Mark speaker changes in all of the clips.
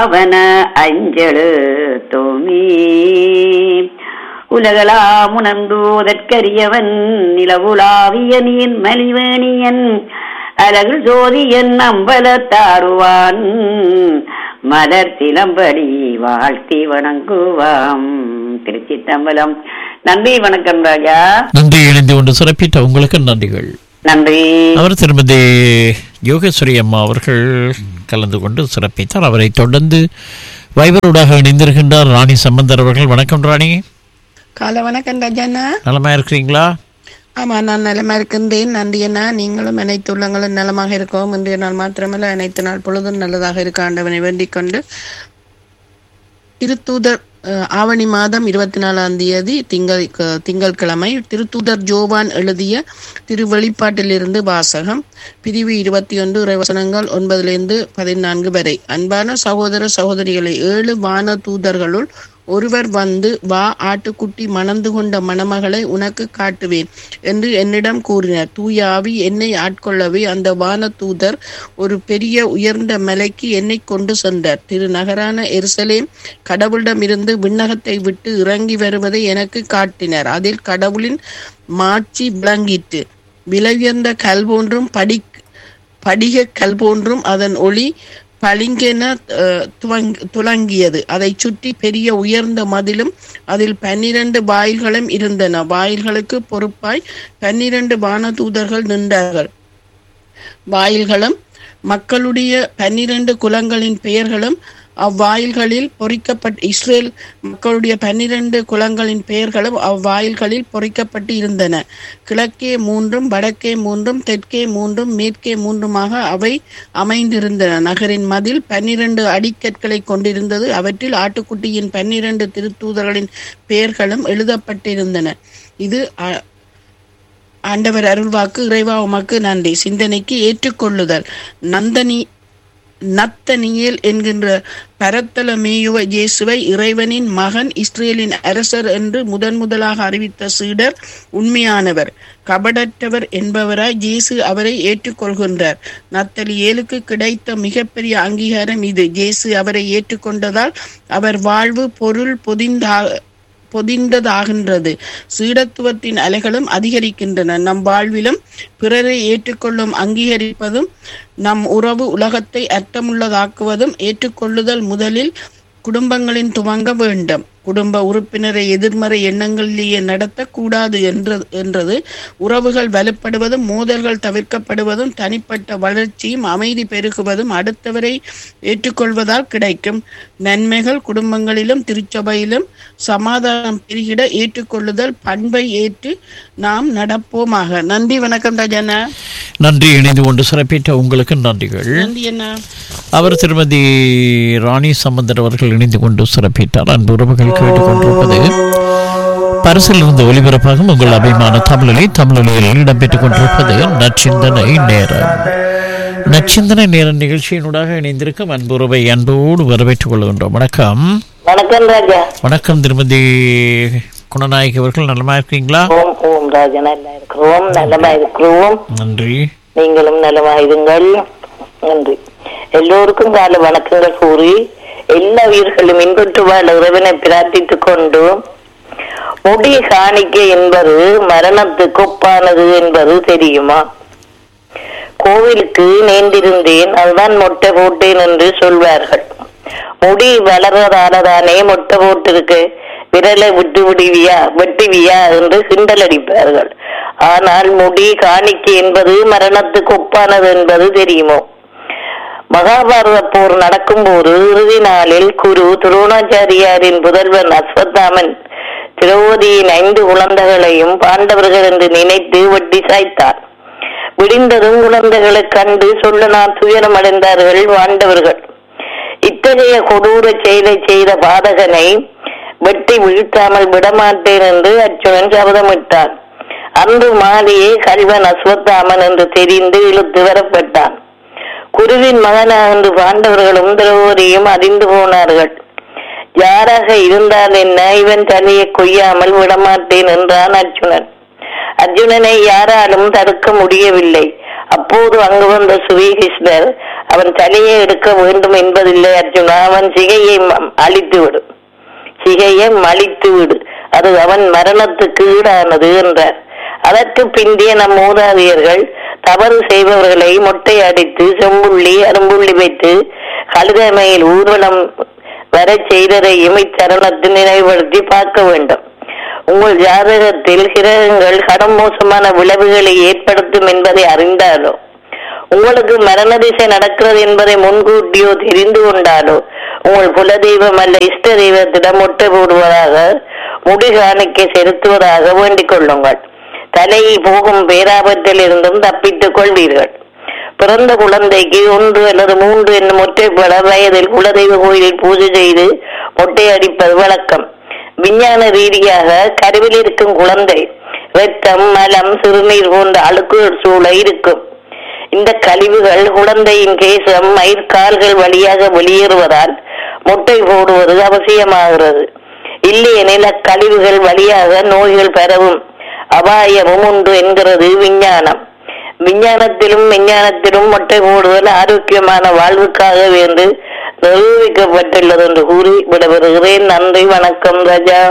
Speaker 1: அவன அஞ்சலு தோமி உலகளாமுணர்ந்தோதற்கரியவன் நிலவுலாவிய நீர் மலிவேணியன் அழகு ஜோதியன் அம்பலத்தாடுவான் மலர் சிலம்படி வாழ்த்தி வணங்குவாம் திருச்சி தம்பலம் நன்றி வணக்கம் ராஜா
Speaker 2: நன்றி இணைந்து கொண்டு சிறப்பித்த உங்களுக்கு நன்றிகள்
Speaker 1: நன்றி
Speaker 2: அவர் திருமதி யோகேஸ்வரி அம்மா அவர்கள் கலந்து கொண்டு சிறப்பித்தார் அவரை தொடர்ந்து வைபரோடாக இணைந்திருக்கின்றார் ராணி சம்பந்தர் அவர்கள் வணக்கம் ராணி
Speaker 3: காலை வணக்கம் ராஜாண்ணா
Speaker 2: நலமா இருக்கிறீங்களா
Speaker 3: ஆமா நான் நலமா இருக்கின்றேன் நன்றி அண்ணா நீங்களும் அனைத்து உள்ளங்களும் நலமாக இருக்கவும் இன்றைய நாள் மாத்திரமல்ல அனைத்து நாள் பொழுதும் நல்லதாக இருக்க ஆண்டவனை வேண்டிக் கொண்டு திருத்தூதர் அஹ், ஆவணி மாதம் இருபத்தி நாலாம் தேதி திங்கள் க- திங்கட்கிழமை திருத்தூதர் ஜோவான் எழுதிய திரு வெளிப்பாட்டிலிருந்து வாசகம் பிரிவு இருபத்தி ஒன்று இறைவசனங்கள் ஒன்பதிலிருந்து பதினான்கு வரை அன்பான சகோதர சகோதரிகளை ஏழு வான தூதர்களுள் ஒருவர் வந்து வா ஆட்டுக்குட்டி மணந்து கொண்ட மணமகளை உனக்கு காட்டுவேன் என்று என்னிடம் கூறினார் தூய ஆவி என்னை ஆட்கொள்ளவே அந்த வான தூதர் ஒரு பெரிய உயர்ந்த மலைக்கு என்னை கொண்டு சென்றார் திரு நகரான எருசலேம் கடவுளிடமிருந்து விண்ணகத்தை விட்டு இறங்கி வருவதை எனக்கு காட்டினார் அதில் கடவுளின் மாட்சி விளங்கிற்று விலையுயர்ந்த கல் போன்றும் படி படிக கல் போன்றும் அதன் ஒளி பளிங்கென அஹ், துவங்- துலங்கியது அதைச் சுற்றி பெரிய உயர்ந்த மதிலும் அதில் பன்னிரண்டு வாயில்களும் இருந்தன வாயில்களுக்கு பொறுப்பாய் பன்னிரண்டு வானதூதர்கள் நின்றார்கள் வாயில்களும் மக்களுடைய பன்னிரண்டு குலங்களின் பெயர்களும் அவ்வாயில்களில் பொறிக்கப்பட்டு இஸ்ரேல் மக்களுடைய பன்னிரண்டு குலங்களின் பெயர்களும் அவ்வாயில்களில் பொறிக்கப்பட்டு இருந்தன கிழக்கே மூன்றும் வடக்கே மூன்றும் தெற்கே மூன்றும் மேற்கே மூன்றுமாக அவை அமைந்திருந்தன நகரின் மதில் பன்னிரண்டு அடிக்கற்களை கொண்டிருந்தது அவற்றில் ஆட்டுக்குட்டியின் பன்னிரண்டு திருத்தூதர்களின் பெயர்களும் எழுதப்பட்டிருந்தன இது அ- ஆண்டவர் அருள்வாக்கு இறைவா உமக்கு நன்றி சிந்தனைக்கு ஏற்றுக்கொள்ளுதல் நந்தனி நத்தனியேல் என்கின்ற பரத்தலமேயுவ இயேசுவை இறைவனின் மகன் இஸ்ரேலின் அரசர் என்று முதன் முதலாக அறிவித்த சீடர் உண்மையானவர் கபடற்றவர் என்பவராய் இயேசு அவரை ஏற்றுக்கொள்கின்றார் நத்தலியேலுக்கு கிடைத்த மிகப்பெரிய அங்கீகாரம் இது இயேசு அவரை ஏற்றுக்கொண்டதால் அவர் வாழ்வு பொருள் பொதிந்தா பொதிந்ததாகின்றது சீடத்துவத்தின் அலைகளும் அதிகரிக்கின்றன நம் வாழ்விலும் பிறரை ஏற்றுக்கொள்ளும் அங்கீகரிப்பதும் நம் உறவு உலகத்தை அர்த்தமுள்ளதாக்குவதும் ஏற்றுக்கொள்ளுதல் முதலில் குடும்பங்களின் துவங்க வேண்டும் குடும்ப உறுப்பினரை எதிர்மறை எண்ணங்களிலேயே நடத்தக்கூடாது என்றது என்றது உறவுகள் வலுப்படுவதும் மோதல்கள் தவிர்க்கப்படுவதும் தனிப்பட்ட வளர்ச்சியும் அமைதி பெருகுவதும் அடுத்தவரை ஏற்றுக்கொள்வதால் கிடைக்கும் நன்மைகள் குடும்பங்களிலும் திருச்சபையிலும் சமாதானம் பெருகிட ஏற்றுக்கொள்ளுதல் பண்பை ஏற்று நாம் நடப்போமாக நன்றி வணக்கம் ராஜாண்ணா
Speaker 2: நன்றி இணைந்து கொண்டு சிறப்பித்த உங்களுக்கு நன்றிகள்
Speaker 3: நன்றி அண்ணா
Speaker 2: அவர் திருமதி ராணி சம்பந்தர் அவர்கள் இணைந்து கொண்டு சிறப்பித்தார் அன்பு உறவுகள் கேட்டுக்கொண்டிருப்பது பரிசில் இருந்து ஒலிபரப்பாகும் உங்கள் அபிமான தமிழலை தமிழொலியில் இடம்பெற்றுக் கொண்டிருப்பது நச்சிந்தனை நேரம் நச்சிந்தனை நேர நிகழ்ச்சியினூடாக இணைந்திருக்கும் அன்பு உறவை அன்போடு வரவேற்றுக் கொள்கின்றோம் வணக்கம்
Speaker 4: வணக்கம் ராஜா
Speaker 2: வணக்கம் திருமதி குணநாயகி அவர்கள் நலமா இருக்கீங்களா
Speaker 4: ஓம் ஓம் ராஜா நல்லா இருக்கிறோம் நலமா இருக்கிறோம்
Speaker 2: நன்றி
Speaker 4: நீங்களும் நலமா இருங்கள் நன்றி எல்லோருக்கும் கால வணக்கங்கள் கூறி எல்லா உயிர்களும் இன்பற்று வாழ இறைவனை பிரார்த்தித்துக் கொண்டு முடி காணிக்கை என்பது மரணத்துக்கு ஒப்பானது என்பது தெரியுமா கோவிலுக்கு நேர்ந்திருந்தேன் அதுதான் மொட்டை போட்டேன் என்று சொல்வார்கள் முடி வளர்வதாலதானே மொட்டை போட்டிருக்கு விரலை விட்டு விடுவியா வெட்டுவியா என்று கிண்டல் அடிப்பார்கள் ஆனால் முடி காணிக்கை என்பது மரணத்துக்கு ஒப்பானது என்பது தெரியுமோ மகாபாரத போர் நடக்கும்போது இறுதி நாளில் குரு துரோணாச்சாரியாரின் புதல்வன் அஸ்வத்தாமன் திரௌபதியின் ஐந்து குழந்தைகளையும் பாண்டவர்கள் என்று நினைத்து வெட்டி சாய்த்தார் விடிந்ததும் குழந்தைகளைக் கண்டு சொல்ல நான் துயரம் அடைந்தார்கள் பாண்டவர்கள் இத்தகைய கொடூர செயலை செய்த பாதகனை வெட்டி வீழ்த்தாமல் விடமாட்டேன் என்று அர்ஜுனன் சபதமிட்டான் அன்று மாலையே கல்வன் அஸ்வத்தாமன் என்று தெரிந்து இழுத்து வரப்பட்டான் குருவின் மகனாக என்று பாண்டவர்களும் திரௌபதியும் அறிந்து போனார்கள் யாராக இருந்தால் என்ன இவன் தலையை கொய்யாமல் விடமாட்டேன் என்றான் அர்ஜுனன் அர்ஜுனனை யாராலும் தடுக்க முடியவில்லை அப்போது அங்கு வந்த சுரீகிருஷ்ணர் அவன் தலையை எடுக்க வேண்டும் என்பதில்லை அர்ஜுனா அவன் சிகையை ம- அழித்து விடும் சிகையை மலித்து விடு அது அவன் மரணத்துக்கு ஈடானது என்றார் அதற்கு பிந்திய நம் மூதாதையர்கள் தவறு செய்பவர்களை மொட்டை அடித்து செம்புள்ளி அரும்புள்ளி வைத்து கழுதமையில் ஊர்வலம் வரச் செய்ததையும் இத்தருணத்தில் நினைவுபடுத்தி பார்க்க வேண்டும் உங்கள் ஜாதகத்தில் கிரகங்கள் கடும் மோசமான விளைவுகளை ஏற்படுத்தும் என்பதை அறிந்தாலோ உங்களுக்கு மரண திசை நடக்கிறது என்பதை முன்கூட்டியோ தெரிந்து கொண்டாலோ உங்கள் குலதெய்வம் அல்ல இஷ்ட தெய்வத்திடம் முட்டை போடுவதாக முடி காணிக்கை செலுத்துவதாக வேண்டிக் கொள்ளுங்கள் தலை போகும் பேராபத்தில் இருந்தும் தப்பித்துக் கொள்வீர்கள் பிறந்த குழந்தைக்கு ஒன்று அல்லது மூன்று என்னும் ஒற்றைப்பட வயதில் குலதெய்வ கோயிலில் பூஜை செய்து மொட்டை அடிப்பது வழக்கம் விஞ்ஞான ரீதியாக கருவில் இருக்கும் குழந்தை இரத்தம் மலம் சிறுநீர் போன்ற அழுக்குகள் சூழ இருக்கும் இந்த கழிவுகள் குழந்தையின் கேசம் மயிர்கால்கள் வழியாக வெளியேறுவதால் முட்டை போடுவது அவசியமாகிறது இல்லையெனில் அக்கழிவுகள் வழியாக நோய்கள் பரவும் அபாயமும் உண்டு என்கிறது விஞ்ஞானம் விஞ்ஞானத்திலும் விஞ்ஞானத்திலும் முட்டை போடுதல் ஆரோக்கியமான வாழ்வுக்காக என்று நிரூபிக்கப்பட்டுள்ளது என்று கூறி விடைபெறுகிறேன் நன்றி வணக்கம் ராஜா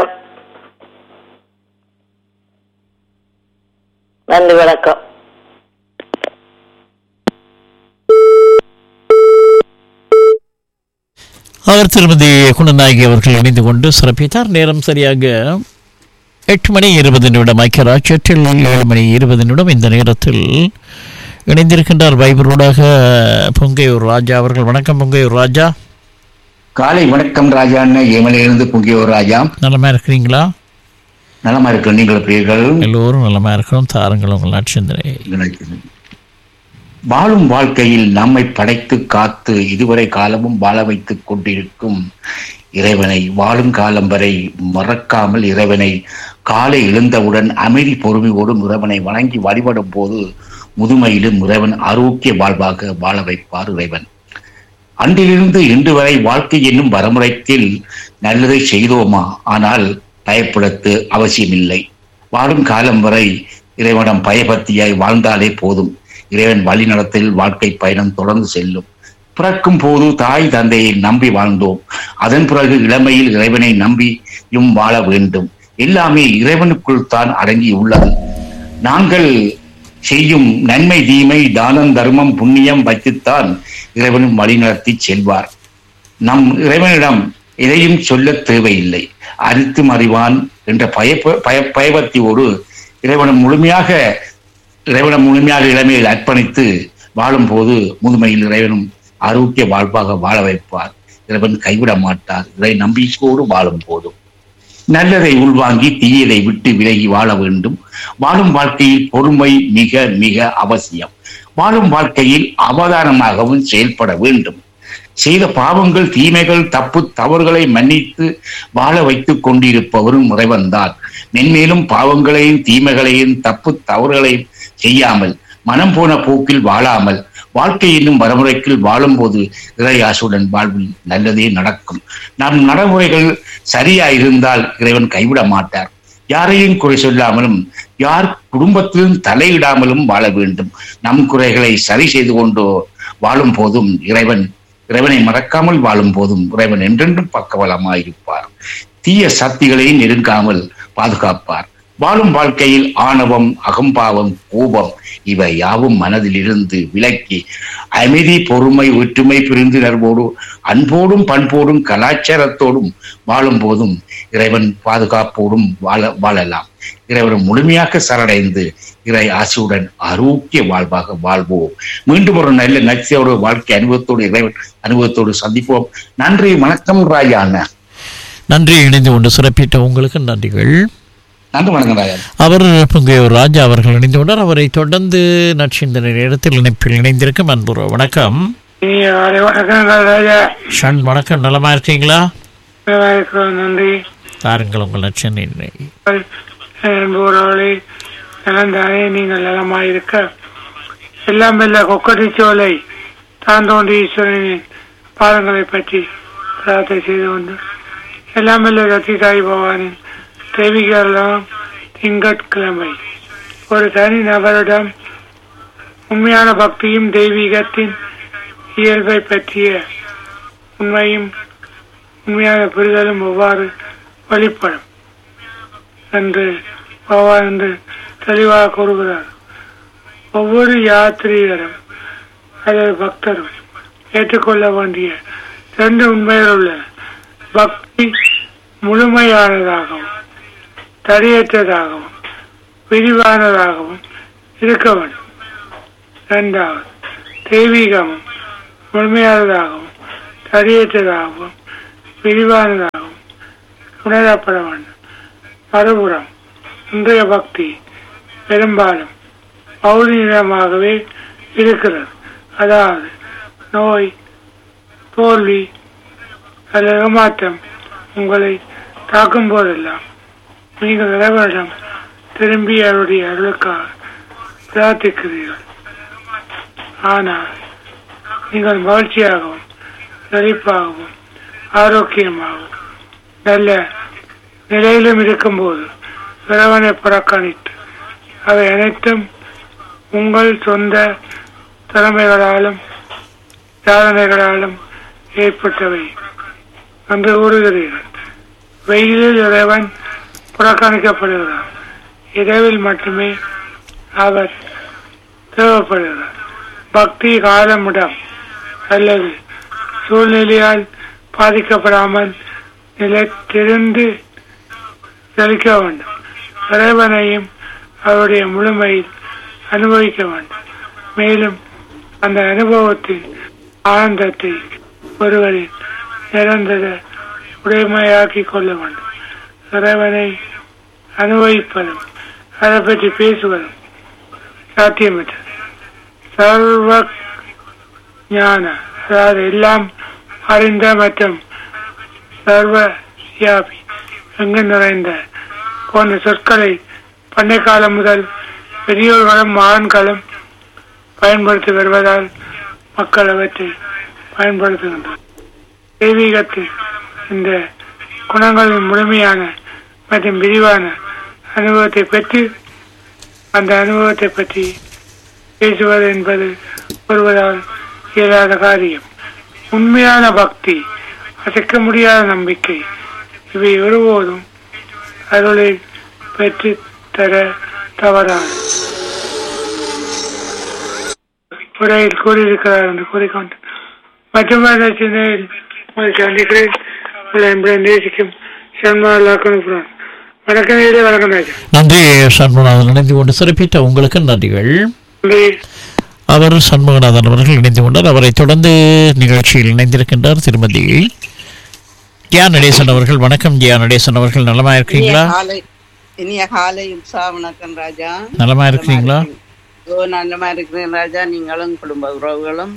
Speaker 4: நன்றி வணக்கம்
Speaker 2: அவர் திருமதி குணநாயகி அவர்கள் இணைந்து கொண்டு சிறப்பித்தார் நேரம் சரியாக எட்டு மணி இருபது நிமிடம் ஐக்கிய ராஜ்யத்தில் ஏழு மணி இருபது நிமிடம் இந்த நேரத்தில் இணைந்திருக்கின்றார் வைபரோடாக பொங்கையூர் ராஜா அவர்கள் வணக்கம் பொங்கையூர் ராஜா
Speaker 5: காலை வணக்கம் ராஜான்னு ஏமலையிலிருந்து பொங்கியோர் ராஜா
Speaker 2: நலமா இருக்கிறீங்களா
Speaker 5: நலமா இருக்கு நீங்கள் பிரியர்கள்
Speaker 2: எல்லோரும் நலமா இருக்கிறோம் தாருங்கள் உங்கள் நட்சத்திரை
Speaker 5: வாழும் வாழ்க்கையில் நம்மை படைத்து காத்து இதுவரை காலமும் வாழ வைத்துக் கொண்டிருக்கும் இறைவனை வாழும் காலம் வரை மறக்காமல் இறைவனை காலை எழுந்தவுடன் அமைதி பொறுமையோடும் இறைவனை வணங்கி வழிபடும் போது முதுமையிலும் இறைவன் ஆரோக்கிய வாழ்வாக வாழ வைப்பார் இறைவன் அன்றிலிருந்து இன்று வரை வாழ்க்கை என்னும் வரமுறைத்தில் நல்லதை செய்தோமா ஆனால் பயப்படத்து அவசியமில்லை வாழும் காலம் வரை இறைவனம் பயபக்தியாய் வாழ்ந்தாலே போதும் இறைவன் வழி நடத்தில் வாழ்க்கை பயணம் தொடர்ந்து செல்லும் பிறக்கும் போது தாய் தந்தையை நம்பி வாழ்ந்தோம் அதன் பிறகு இளமையில் இறைவனை நம்பியும் வாழ வேண்டும் எல்லாமே இறைவனுக்குள் தான் அடங்கி உள்ளது நாங்கள் செய்யும் நன்மை தீமை தானம் தர்மம் புண்ணியம் வைத்துத்தான் இறைவனும் வழிநடத்தி செல்வார் நம் இறைவனிடம் எதையும் சொல்ல தேவையில்லை அரித்தும் அறிவான் என்ற பய பய பயபக்தியோடு இறைவனம் முழுமையாக இறைவனம் முழுமையாக இளமையில் அர்ப்பணித்து வாழும் போது முதுமையில் இறைவனும் ஆரோக்கிய வாழ்வாக வாழ வைப்பார் இறைவன் கைவிட மாட்டார் இறை நம்பிக்கையோடு வாழும் போதும் நல்லதை உள்வாங்கி தீயதை விட்டு விலகி வாழ வேண்டும் வாழும் வாழ்க்கையில் பொறுமை மிக மிக அவசியம் வாழும் வாழ்க்கையில் அவதானமாகவும் செயல்பட வேண்டும் செய்த பாவங்கள் தீமைகள் தப்பு தவறுகளை மன்னித்து வாழ வைத்துக் கொண்டிருப்பவரும் இறைவன்தான் மென்மேலும் பாவங்களையும் தீமைகளையும் தப்பு தவறுகளையும் செய்யாமல் மனம் போன போக்கில் வாழாமல் வாழ்க்கை என்னும் வரமுறைக்குள் வாழும்போது இறையாசுடன் வாழ்வில் நல்லதே நடக்கும் நம் நடைமுறைகள் சரியா இருந்தால் இறைவன் கைவிட மாட்டார் யாரையும் குறை சொல்லாமலும் யார் குடும்பத்திலும் தலையிடாமலும் வாழ வேண்டும் நம் குறைகளை சரி செய்து கொண்டு வாழும் போதும் இறைவன் இறைவனை மறக்காமல் வாழும் போதும் இறைவன் என்றென்றும் பக்கவலமாயிருப்பார் தீய சக்திகளையும் நெருங்காமல் பாதுகாப்பார் வாழும் வாழ்க்கையில் ஆணவம் அகம்பாவம் கோபம் இவை யாவும் மனதில் இருந்து விலக்கி அமைதி பொறுமை ஒற்றுமை புரிந்துணர்வோடு அன்போடும் பண்போடும் கலாச்சாரத்தோடும் வாழும் போதும் இறைவன் பாதுகாப்போடும் வாழ வாழலாம் இறைவன் முழுமையாக சரணடைந்து இறை ஆசையுடன் ஆரோக்கிய வாழ்வாக வாழ்வோம் மீண்டும் ஒரு நல்ல நச்சியோட வாழ்க்கை அனுபவத்தோடு இறைவன் அனுபவத்தோடு சந்திப்போம் நன்றி வணக்கம் ராஜா அண்ணா
Speaker 2: நன்றி இணைந்து கொண்டு சிறப்பித்த உங்களுக்கு நன்றிகள்
Speaker 5: நன்றி வணக்கம் ராஜா
Speaker 2: அவர் பொங்கையூர் ராஜா அவர்கள் இணைந்து கொண்டார் அவரை தொடர்ந்து நட்சத்திர நேரத்தில் இணைப்பில் இணைந்திருக்கும் அன்புற வணக்கம்
Speaker 6: வணக்கம் ராஜா
Speaker 2: ஷன் வணக்கம் நலமா இருக்கீங்களா
Speaker 6: நல்லா இருக்கிறோம் நன்றி
Speaker 2: தாருங்கள் உங்கள் நட்சத்திர
Speaker 6: அன்புறவர்களே நலந்தானே நீங்கள் நலமாயிருக்க எல்லாம் வெல்ல கொக்கட்டிச்சோலை தாந்தோண்டி ஈஸ்வரனின் பாதங்களை பற்றி பிரார்த்தனை செய்து கொண்டு எல்லாம் வெல்ல ரத்தி தாய் பவானின் தெய்வீகலாம் திங்கட்கிழமை ஒரு தனி நபரிடம் உண்மையான பக்தியும் தெய்வீகத்தின் இயல்பை பற்றிய உண்மையும் உண்மையான புரிதலும் எவ்வாறு வெளிப்படும் என்று பாபா என்று தெளிவாக கூறுகிறார் ஒவ்வொரு யாத்திரிகரும் அல்லது பக்தரும் ஏற்றுக்கொள்ள வேண்டிய ரெண்டு உண்மைகள் உள்ளன பக்தி முழுமையானதாகவும் தடையற்றதாகவும் விரிவானதாகவும் இருக்க வேண்டும் இரண்டாவது தெய்வீகமும் முழுமையானதாகவும் தடையற்றதாகவும் விரிவானதாகவும் உணரப்பட வேண்டும் மறுபுறம் இன்றைய பக்தி பெரும்பாலும் பௌதீனமாகவே இருக்கிறது அதாவது நோய் தோல்வி அல்லது ஏமாற்றம் உங்களை தாக்கும் போதெல்லாம் நீங்கள் இறைவனிடம் திரும்பி அவருடைய அருளுக்காக பிரார்த்திக்கிறீர்கள் ஆனால் நீங்கள் மகிழ்ச்சியாகவும் செழிப்பாகவும் ஆரோக்கியமாகவும் நல்ல நிலையிலும் இருக்கும்போது இறைவனை புறக்கணித்து அவை அனைத்தும் உங்கள் சொந்த திறமைகளாலும் சாதனைகளாலும் ஏற்பட்டவை என்று கூறுகிறீர்கள் வெயிலில் இறைவன் புறக்கணிக்கப்படுகிறார் இரவில் மட்டுமே அவர் தேவைப்படுகிறார் பக்தி காலமிடம் அல்லது சூழ்நிலையால் பாதிக்கப்படாமல் நிலைத்திருந்து செழிக்க வேண்டும் இறைவனையும் அவருடைய முழுமையில் அனுபவிக்க வேண்டும் மேலும் அந்த அனுபவத்தின் ஆனந்தத்தை ஒருவரின் நிரந்தர உடைமையாக்கிக் கொள்ள வேண்டும் இறைவனை அனுபவிப்பதும் அதை பற்றி பேசுவதும் சாத்தியமற்றது சர்வ ஞான அதாவது எல்லாம் அறிந்த மற்றும் சர்வ வியாபி எங்கு நிறைந்த போன்ற சொற்களை பண்டை காலம் முதல் பெரியோர்களும் மகான்களும் பயன்படுத்தி வருவதால் மக்கள் அவற்றை பயன்படுத்துகின்றனர் தெய்வீகத்தில் இந்த குணங்களின் முழுமையான மற்றும் விரிவான அனுபவத்தை பெற்று அந்த அனுபவத்தை பற்றி பேசுவது என்பது ஒருவரால் இயலாத காரியம் உண்மையான பக்தி அசைக்க முடியாத நம்பிக்கை இவை ஒருபோதும் அருளை பெற்று தர தவறாது உரையில் கூறியிருக்கிறார் என்று கூறிக்கொண்டு மற்றும் சிந்தையில் உங்களை சந்திக்கிறேன் உங்களை என்பதை நேசிக்கும் சன்மாலாக்கணும் வணக்கம் நேயர்களே, வணக்கம் ராஜா
Speaker 2: நன்றி சண்முகநாதன் இணைந்து கொண்டு சிறப்பித்த உங்களுக்கு நன்றிகள்
Speaker 6: நன்றி
Speaker 2: அவர் சண்முகநாதன் அவர்கள் இணைந்து கொண்டார் அவரை தொடர்ந்து நிகழ்ச்சியில் இணைந்திருக்கின்றார் திருமதி ஜியா நடேசன் அவர்கள் வணக்கம் ஜியா நடேசன் அவர்கள் நலமா
Speaker 7: இனிய
Speaker 2: இருக்கிறீங்களா
Speaker 7: காலை இனிய காலை உற்சா வணக்கம் ராஜா
Speaker 2: நலமா இருக்கிறீங்களா
Speaker 7: ஓ நல்லமா இருக்கிறேன் ராஜா நீங்களும் குடும்ப உறவுகளும்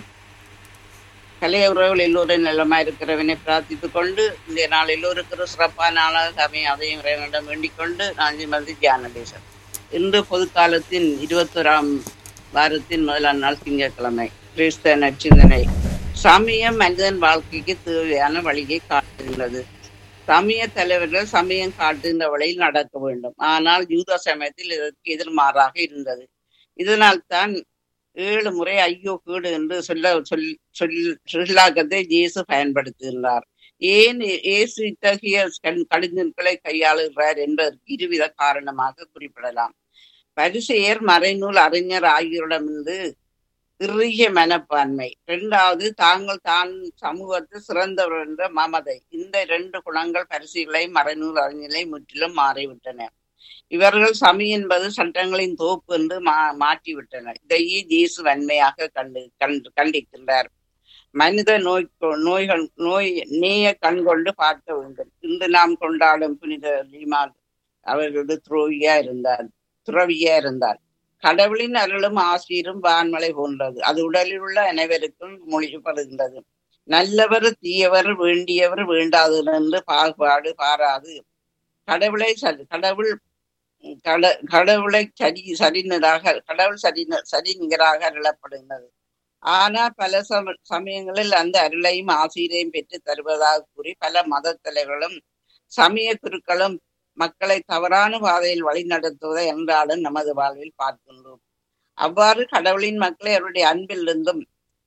Speaker 7: கலைய உறவுகள் எல்லோரும் நல்லமா இருக்கிறவனை பிரார்த்தித்துக் கொண்டு இந்த நாள் எல்லோருக்கும் ஒரு சிறப்பான நாளாக அமைய அதையும் இறைவனிடம் வேண்டிக் கொண்டு நான் வந்து தியானதேசன் இன்று பொதுக்காலத்தின் இருபத்தோராம் வாரத்தின் முதலாம் நாள் திங்கட்கிழமை கிறிஸ்த நச்சிந்தனை சமயம் மனிதன் வாழ்க்கைக்கு தேவையான வழியை காட்டுகின்றது சமய தலைவர்கள் சமயம் காட்டுகின்ற வழியில் நடக்க வேண்டும் ஆனால் யூத சமயத்தில் இதற்கு எதிர்மாறாக இருந்தது இதனால் தான் ஏழு முறை ஐயோ கேடு என்று சொல்ல சொல் சொல் சொல்லாக்கத்தை இயேசு பயன்படுத்துகின்றார் ஏன் இயேசு இத்தகைய கண்- கடிதங்களை கையாளுகிறார் என்பதற்கு இருவித காரணமாக குறிப்பிடலாம் பரிசெயர் மறைநூல் அறிஞர் ஆகியோரிடமிருந்து இறுகிய மனப்பான்மை இரண்டாவது தாங்கள் தான் சமூகத்தில் சிறந்தவர் என்ற மமதை இந்த இரண்டு குணங்கள் பரிசுகளை மறைநூல் அறிஞர்களை முற்றிலும் மாறிவிட்டன இவர்கள் சமி என்பது சட்டங்களின் தோப்பு என்று மா மாற்றிவிட்டனர் இதையே இயேசு வன்மையாக கண்டு கண்டு கண்டிக்கின்றார் மனித நோய் நோய்கள் நோய் நேய கண் கொண்டு பார்க்க வேண்டும் இன்று நாம் கொண்டாடும் புனித லீமால் அவர்களது துரோகியா இருந்தார் துறவியா இருந்தார் கடவுளின் அருளும் ஆசீரும் வான்மலை போன்றது அது உடலில் உள்ள அனைவருக்கும் மொழிபடுகின்றது நல்லவர் தீயவர் வேண்டியவர் வேண்டாதவர் என்று பாகுபாடு பாராது கடவுளை சரி- கடவுள் கட கடவுளை சரி சரிநராக கடவுள் சரி சரி நிகராக அருளப்படுகிறது ஆனால் பல சம சமயங்களில் அந்த அருளையும் ஆசிரியையும் பெற்று தருவதாக கூறி பல மத தலைவர்களும் சமய குருக்களும் மக்களை தவறான பாதையில் வழிநடத்துவதை என்றாலும் நமது வாழ்வில் பார்க்கின்றோம் அவ்வாறு கடவுளின் மக்களை அவருடைய அன்பிலிருந்தும்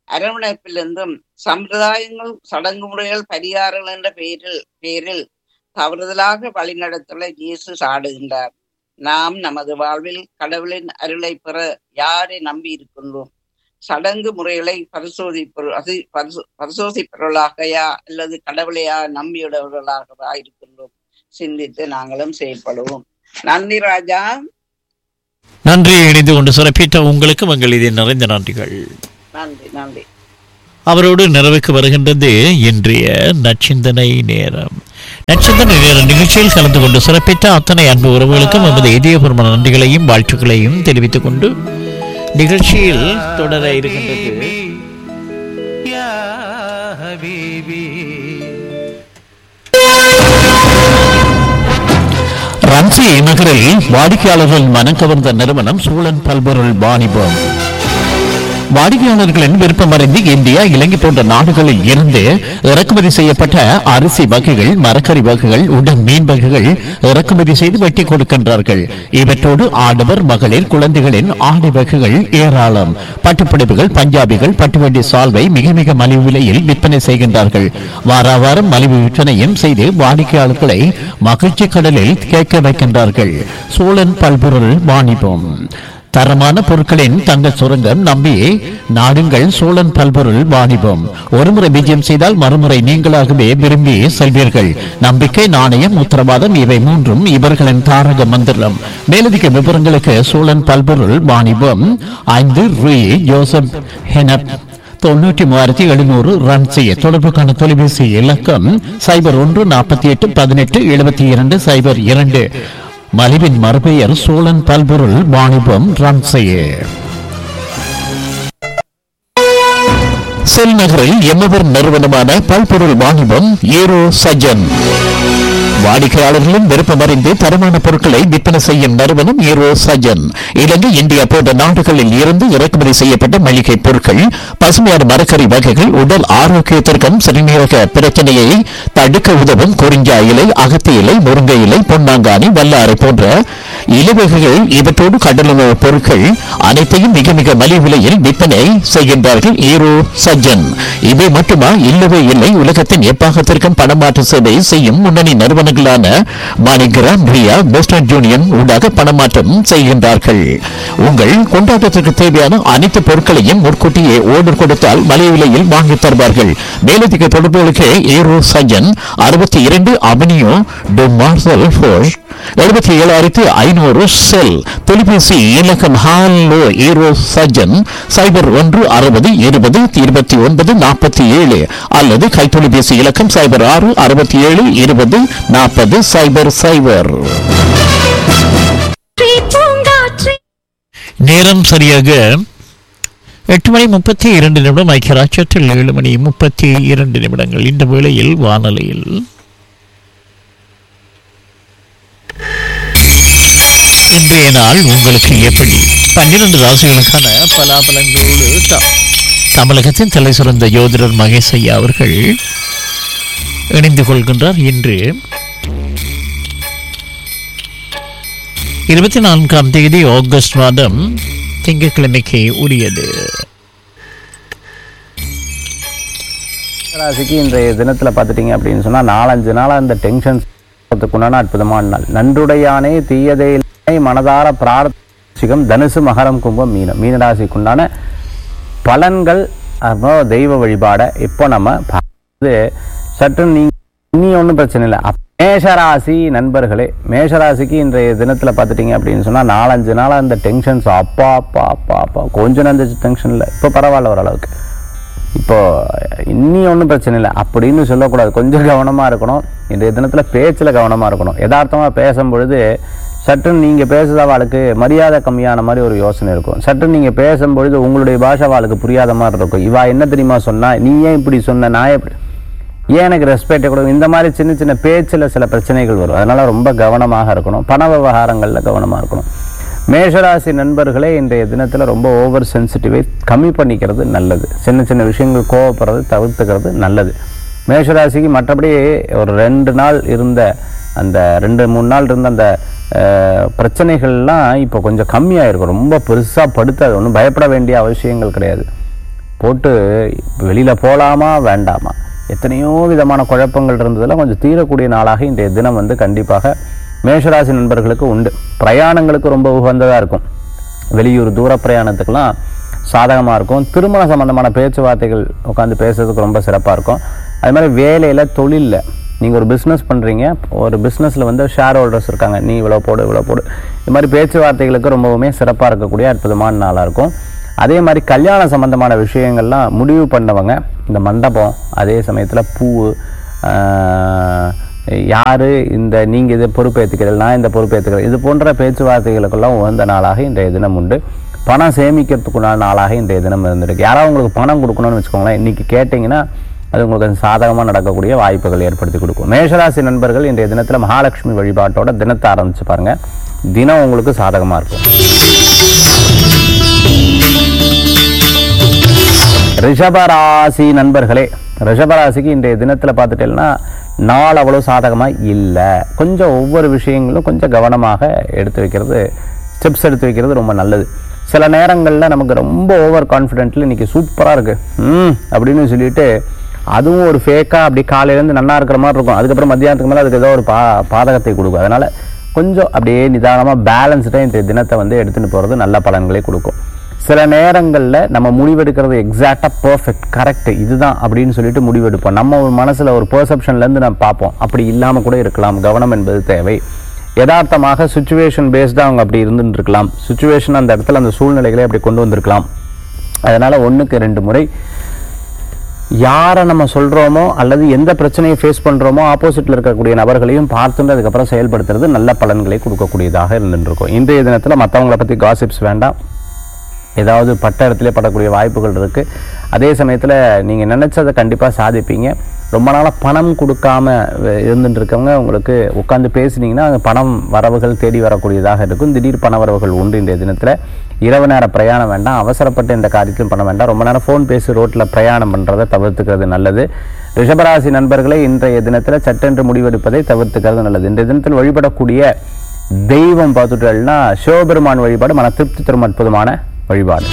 Speaker 7: அரவணைப்பிலிருந்தும் சம்பிரதாயங்கள் சடங்கு முறைகள் பரிகாரங்கள் என்ற பெயரில் பெயரில் தவறுதலாக வழிநடத்தல இயேசு சாடுகின்றார் நாம் நமது வாழ்வில் கடவுளின் அருளை பெற யாரை நம்பி இருக்கின்றோம் சடங்கு முறைகளை பரிசோதிப்பொருள் அது பரிசோ- பரிசோதிப்பவர்களாகயா அல்லது கடவுளையா நம்பியுள்ளவர்களாகவா இருக்கின்றோம் சிந்தித்து நாங்களும் செயல்படுவோம் நன்றி ராஜா
Speaker 2: நன்றி இணைந்து கொண்டு சிறப்பித்த உங்களுக்கு உங்கள் இது நிறைந்த நன்றிகள்
Speaker 7: நன்றி நன்றி
Speaker 2: அவரோடு நிறைவுக்கு வருகின்றது இன்றைய நச்சிந்தனை நேரம் நச்சிந்தனை நேர நிகழ்ச்சியில் கலந்து கொண்டு சிறப்பித்த அத்தனை அன்பு உறவுகளுக்கும் நமது இதயபூர்வ நன்றிகளையும் வாழ்த்துக்களையும் தெரிவித்துக் கொண்டு நிகழ்ச்சியில் தொடர இருக்கின்றது ரன்சி நகரில் வாடிக்கையாளர்கள் மனம் கவர்ந்த நிறுவனம் சூழன் பல்பொருள் வாணிபம் வாடிக்கையாளர்களின் விருப்பமறிந்து இந்தியா இலங்கை போன்ற நாடுகளில் இருந்து இறக்குமதி செய்யப்பட்ட அரிசி வகைகள் மரக்கறி வகைகள் உடன் மீன் வகைகள் இறக்குமதி செய்து வெட்டி கொடுக்கின்றார்கள் இவற்றோடு ஆடவர் மகளிர் குழந்தைகளின் ஆடை வகைகள் ஏராளம் பட்டுப்புடவைகள் பஞ்சாபிகள் பட்டுவண்டி சால்வை மிக மிக மலிவு விலையில் விற்பனை செய்கின்றார்கள் வார வாரம் மலிவு விற்பனையும் செய்து வாடிக்கையாளர்களை மகிழ்ச்சி கடலில் கேட்க வைக்கின்றார்கள் சோழன் பல்பொருள் வாணிபம் தரமான பொருட்களின் தங்க சுரங்கம் நம்பி நாடுங்கள் சோழன் பல்பொருள் வாணிபம் ஒருமுறை விஜயம் செய்தால் மறுமுறை நீங்களாகவே விரும்பி செல்வீர்கள் நம்பிக்கை நாணயம் உத்தரவாதம் இவை மூன்றும் இவர்களின் தாரக மந்திரம் மேலதிக விவரங்களுக்கு சோழன் பல்பொருள் வாணிபம் ஐந்து ரூ ஜோசப் ஹெனப் தொண்ணூற்றி மூவாயிரத்தி எழுநூறு ரன் செய்ய தொடர்புக்கான தொலைபேசி இலக்கம் சைபர் ஒன்று நாற்பத்தி எட்டு பதினெட்டு எழுபத்தி இரண்டு சைபர் இரண்டு மலிவின் மறுபெயர் சோழன் பல்பொருள் வாணிபம் ரன் செய்ய செல் நகரில் எம்மவர் நிறுவனமான பல்பொருள் வாணிபம் ஏரோ சஜன் வாடிக்கையாளர்களின் விருப்பமறிந்து தரமான பொருட்களை விற்பனை செய்யும் நிறுவனம் ஏரோ சஜன் இலங்கை இந்தியா போன்ற நாடுகளில் இருந்து இறக்குமதி செய்யப்பட்ட மளிகை பொருட்கள் பசுமையான மரக்கறி வகைகள் உடல் ஆரோக்கியத்திற்கும் சிறுநீரக பிரச்சனையை தடுக்க உதவும் குறிஞ்சா இலை அகத்தி இலை முருங்கை இலை பொன்னாங்கானி வல்லாரை போன்ற இலவகைகள் இவற்றோடு கடலுணவு பொருட்கள் அனைத்தையும் மிக மிக மலிவு விலையில் விற்பனை செய்கின்றார்கள் ஈரோ சஜ்ஜன் இவை மட்டுமா இல்லவே இல்லை உலகத்தின் எப்பாகத்திற்கும் பணமாற்று சேவை செய்யும் முன்னணி நிறுவனங்களான மாணிகிராம் ரியா வெஸ்டர்ன் யூனியன் ஊடாக பணமாற்றம் செய்கின்றார்கள் உங்கள் கொண்டாட்டத்திற்கு தேவையான அனைத்து பொருட்களையும் முன்கூட்டியே ஓர்டர் கொடுத்தால் மலிவு விலையில் வாங்கித் தருவார்கள் மேலதிக தொடர்புகளுக்கு ஈரோ சஜ்ஜன் அறுபத்தி இரண்டு அவனியோ டு மார்சல் ஃபோர்ஸ் எழுபத்தி ஏழாயிரத்தி ஐநூறு செல் தொலைபேசி இலக்கம் ஹாலோ ஈரோ சஜன் சைபர் ஒன்று அறுபது இருபது இருபத்தி ஒன்பது நாற்பத்தி ஏழு அல்லது கைத்தொலைபேசி இலக்கம் சைபர் ஆறு அறுபத்தி ஏழு இருபது நாற்பது சைபர் சைபர் நேரம் சரியாக எட்டு மணி முப்பத்தி இரண்டு நிமிடம் ஐக்கிய ராஜ்யத்தில் ஏழு மணி முப்பத்தி இரண்டு நிமிடங்கள் இந்த வேளையில் வானொலியில் இன்றைய நாள் உங்களுக்கு எப்படி பன்னிரண்டு ராசிகளுக்கான பலாபலங்களோடு த- தமிழகத்தின் தலை சிறந்த யோதிடர் மகேஷ் ஐயா அவர்கள் இணைந்து கொள்கின்றார் இன்று இருபத்தி நான்காம் தேதி ஆகஸ்ட் மாதம் திங்கட்கிழமைக்கு உரியது
Speaker 8: ராசிக்கு இன்றைய தினத்தில் பார்த்துட்டீங்க அப்படின்னு சொன்னால் நாலஞ்சு நாளாக இந்த டென்ஷன் உண்டான அற்புதமான நாள் நன்றுடையானே தீயதே இல்லை மனதார பிரார்த்திகம் தனுசு மகரம் கும்பம் மீனம் மீனராசிக்குண்டான பலன்கள் அப்புறம் தெய்வ வழிபாடை இப்போ நம்ம பார்த்து சற்று நீ இனி ஒன்றும் பிரச்சனை இல்லை அப்- மேஷராசி நண்பர்களே மேஷராசிக்கு இன்றைய தினத்தில் பார்த்துட்டீங்க அப்படின்னு சொன்னால் நாலஞ்சு நாளாக இந்த டென்ஷன்ஸ் அப்பா அப்பா அப்பா அப்பா கொஞ்சம் அந்த டென்ஷன் இல்லை இப்போ பரவாயில்ல ஓரளவுக்கு இப்போ இன்னி ஒன்றும் பிரச்சனை இல்லை அப்படின்னு சொல்லக்கூடாது கொஞ்சம் கவனமாக இருக்கணும் இன்றைய தினத்தில் பேச்சில் கவனமாக இருக்கணும் யதார்த்தமாக பேசும்பொழுது சற்று நீங்கள் பேசுகிற அவளுக்கு மரியாதை கம்மியான மாதிரி ஒரு யோசனை இருக்கும் சற்று நீங்கள் பேசும்பொழுது உங்களுடைய பாஷை அவளுக்கு புரியாத மாதிரி இருக்கும் இவா என்ன தெரியுமா சொன்னா நீ ஏன் இப்படி சொன்ன நான் எப்படி ஏன் எனக்கு ரெஸ்பெக்ட் கொடுக்கும் இந்த மாதிரி சின்ன சின்ன பேச்சில் சில பிரச்சனைகள் வரும் அதனால் ரொம்ப கவனமாக இருக்கணும் பண விவகாரங்களில் கவனமாக இருக்கணும் மேஷராசி நண்பர்களே இன்றைய தினத்தில் ரொம்ப ஓவர் சென்சிட்டிவை கம்மி பண்ணிக்கிறது நல்லது சின்ன சின்ன விஷயங்கள் கோவப்படுறது தவிர்த்துக்கிறது நல்லது மேஷராசிக்கு மற்றபடி ஒரு ரெண்டு நாள் இருந்த அந்த ரெண்டு மூணு நாள் இருந்த அந்த அஹ், பிரச்சனைகள்லாம் இப்போ கொஞ்சம் கம்மியாக இருக்கும் ரொம்ப பெருசாக படுத்தாது ஒன்றும் பயப்பட வேண்டிய அவசியங்கள் கிடையாது போட்டு வெளியில் போகலாமா வேண்டாமா எத்தனையோ விதமான குழப்பங்கள் இருந்ததில் கொஞ்சம் தீரக்கூடிய நாளாக இன்றைய தினம் வந்து கண்டிப்பாக மேஷராசி நண்பர்களுக்கு உண்டு பிரயாணங்களுக்கு ரொம்ப உகந்ததாக இருக்கும் வெளியூர் தூர பிரயாணத்துக்கெல்லாம் சாதகமாக இருக்கும் திருமண சம்பந்தமான பேச்சுவார்த்தைகள் உட்காந்து பேசுறதுக்கு ரொம்ப சிறப்பாக இருக்கும் அது மாதிரி வேலையில் தொழிலில் நீங்கள் ஒரு பிஸ்னஸ் பண்ணுறீங்க ஒரு பிஸ்னஸில் வந்து ஷேர் ஹோல்டர்ஸ் இருக்காங்க நீ இவ்வளோ போடு இவ்வளோ போடு இது மாதிரி பேச்சுவார்த்தைகளுக்கு ரொம்பவுமே சிறப்பாக இருக்கக்கூடிய அற்புதமான நாளாக இருக்கும் அதே மாதிரி கல்யாண சம்பந்தமான விஷயங்கள்லாம் முடிவு பண்ணவங்க இந்த மண்டபம் அதே சமயத்தில் பூ யார் இந்த நீங்கள் இதை பொறுப்பேற்றுக்கிறீர்கள் நான் இந்த பொறுப்பேற்றுக்கிறேன் இது போன்ற பேச்சுவார்த்தைகளுக்கெல்லாம் உகந்த நாளாக இன்றைய தினம் உண்டு பணம் சேமிக்கிறதுக்குண்டான நாளாக இன்றைய தினம் இருந்திருக்கு யாராவது உங்களுக்கு பணம் கொடுக்கணும்னு வச்சுக்கோங்களேன் இன்றைக்கி கேட்டிங்கன்னா அது உங்களுக்கு சாதகமாக நடக்கக்கூடிய வாய்ப்புகள் ஏற்படுத்தி கொடுக்கும் மேஷராசி நண்பர்கள் இன்றைய தினத்தில் மகாலட்சுமி வழிபாட்டோட தினத்தை ஆரம்பிச்சு பாருங்க தினம் உங்களுக்கு சாதகமாக இருக்கும் ரிஷபராசி நண்பர்களே ரிஷபராசிக்கு இன்றைய தினத்தில் பார்த்துட்டேன்னா நாள் அவ்வளோ சாதகமாக இல்லை கொஞ்சம் ஒவ்வொரு விஷயங்களும் கொஞ்சம் கவனமாக எடுத்து வைக்கிறது ஸ்டெப்ஸ் எடுத்து வைக்கிறது ரொம்ப நல்லது சில நேரங்களில் நமக்கு ரொம்ப ஓவர் கான்ஃபிடென்ட்டில் இன்றைக்கி சூப்பராக இருக்குது ம் அப்படின்னு சொல்லிட்டு அதுவும் ஒரு ஃபேக்காக அப்படி காலையிலேருந்து நல்லா இருக்கிற மாதிரி இருக்கும் அதுக்கப்புறம் மத்தியானத்துக்கு மேலே அதுக்கு ஏதோ ஒரு பா பாதகத்தை கொடுக்கும் அதனால் கொஞ்சம் அப்படியே நிதானமாக பேலன்ஸ்டாக இந்த தினத்தை வந்து எடுத்துகிட்டு போகிறது நல்ல பலன்களை கொடுக்கும் சில நேரங்களில் நம்ம முடிவெடுக்கிறது எக்ஸாக்டாக பர்ஃபெக்ட் கரெக்ட் இதுதான் அப்படின்னு சொல்லிட்டு முடிவெடுப்போம் நம்ம ஒரு மனசில் ஒரு பெர்செப்ஷன்லேருந்து நம்ம பார்ப்போம் அப்படி இல்லாமல் கூட இருக்கலாம் கவனம் என்பது தேவை யதார்த்தமாக சுச்சுவேஷன் பேஸ்டாக அவங்க அப்படி இருந்துட்டு இருக்கலாம் சுச்சுவேஷன் அந்த இடத்துல அந்த சூழ்நிலைகளை அப்படி கொண்டு வந்திருக்கலாம் அதனால் ஒன்றுக்கு ரெண்டு முறை யாரை நம்ம சொல்கிறோமோ அல்லது எந்த பிரச்சனையை ஃபேஸ் பண்ணுறோமோ ஆப்போசிட்டில் இருக்கக்கூடிய நபர்களையும் பார்த்துட்டு அதுக்கப்புறம் செயல்படுத்துறது நல்ல பலன்களை கொடுக்கக்கூடியதாக இருந்துருக்கும் இன்றைய தினத்தில் மற்றவங்களை பற்றி காசிப்ஸ் வேண்டாம் ஏதாவது பட்ட இடத்துல படக்கூடிய வாய்ப்புகள் இருக்குது அதே சமயத்தில் நீங்கள் நினச்சதை கண்டிப்பாக சாதிப்பீங்க ரொம்ப நாளாக பணம் கொடுக்காம இருந்துட்டு இருக்கவங்க உங்களுக்கு உட்காந்து பேசுனீங்கன்னா அந்த பணம் வரவுகள் தேடி வரக்கூடியதாக இருக்கும் திடீர் பண வரவுகள் உண்டு இன்றைய தினத்தில் இரவு நேர பிரயாணம் வேண்டாம் அவசரப்பட்டு இந்த காரியத்திலும் பண்ண வேண்டாம் ரொம்ப நேரம் ஃபோன் பேசி ரோட்டில் பிரயாணம் பண்ணுறதை தவிர்த்துக்கிறது நல்லது ரிஷபராசி நண்பர்களை இன்றைய தினத்தில் சட்டென்று முடிவெடுப்பதை தவிர்த்துக்கிறது நல்லது இன்றைய தினத்தில் வழிபடக்கூடிய தெய்வம் பார்த்துட்டோம்னா சிவபெருமான் வழிபாடு மன திருப்தி தரும் அற்புதமான வழிபாடு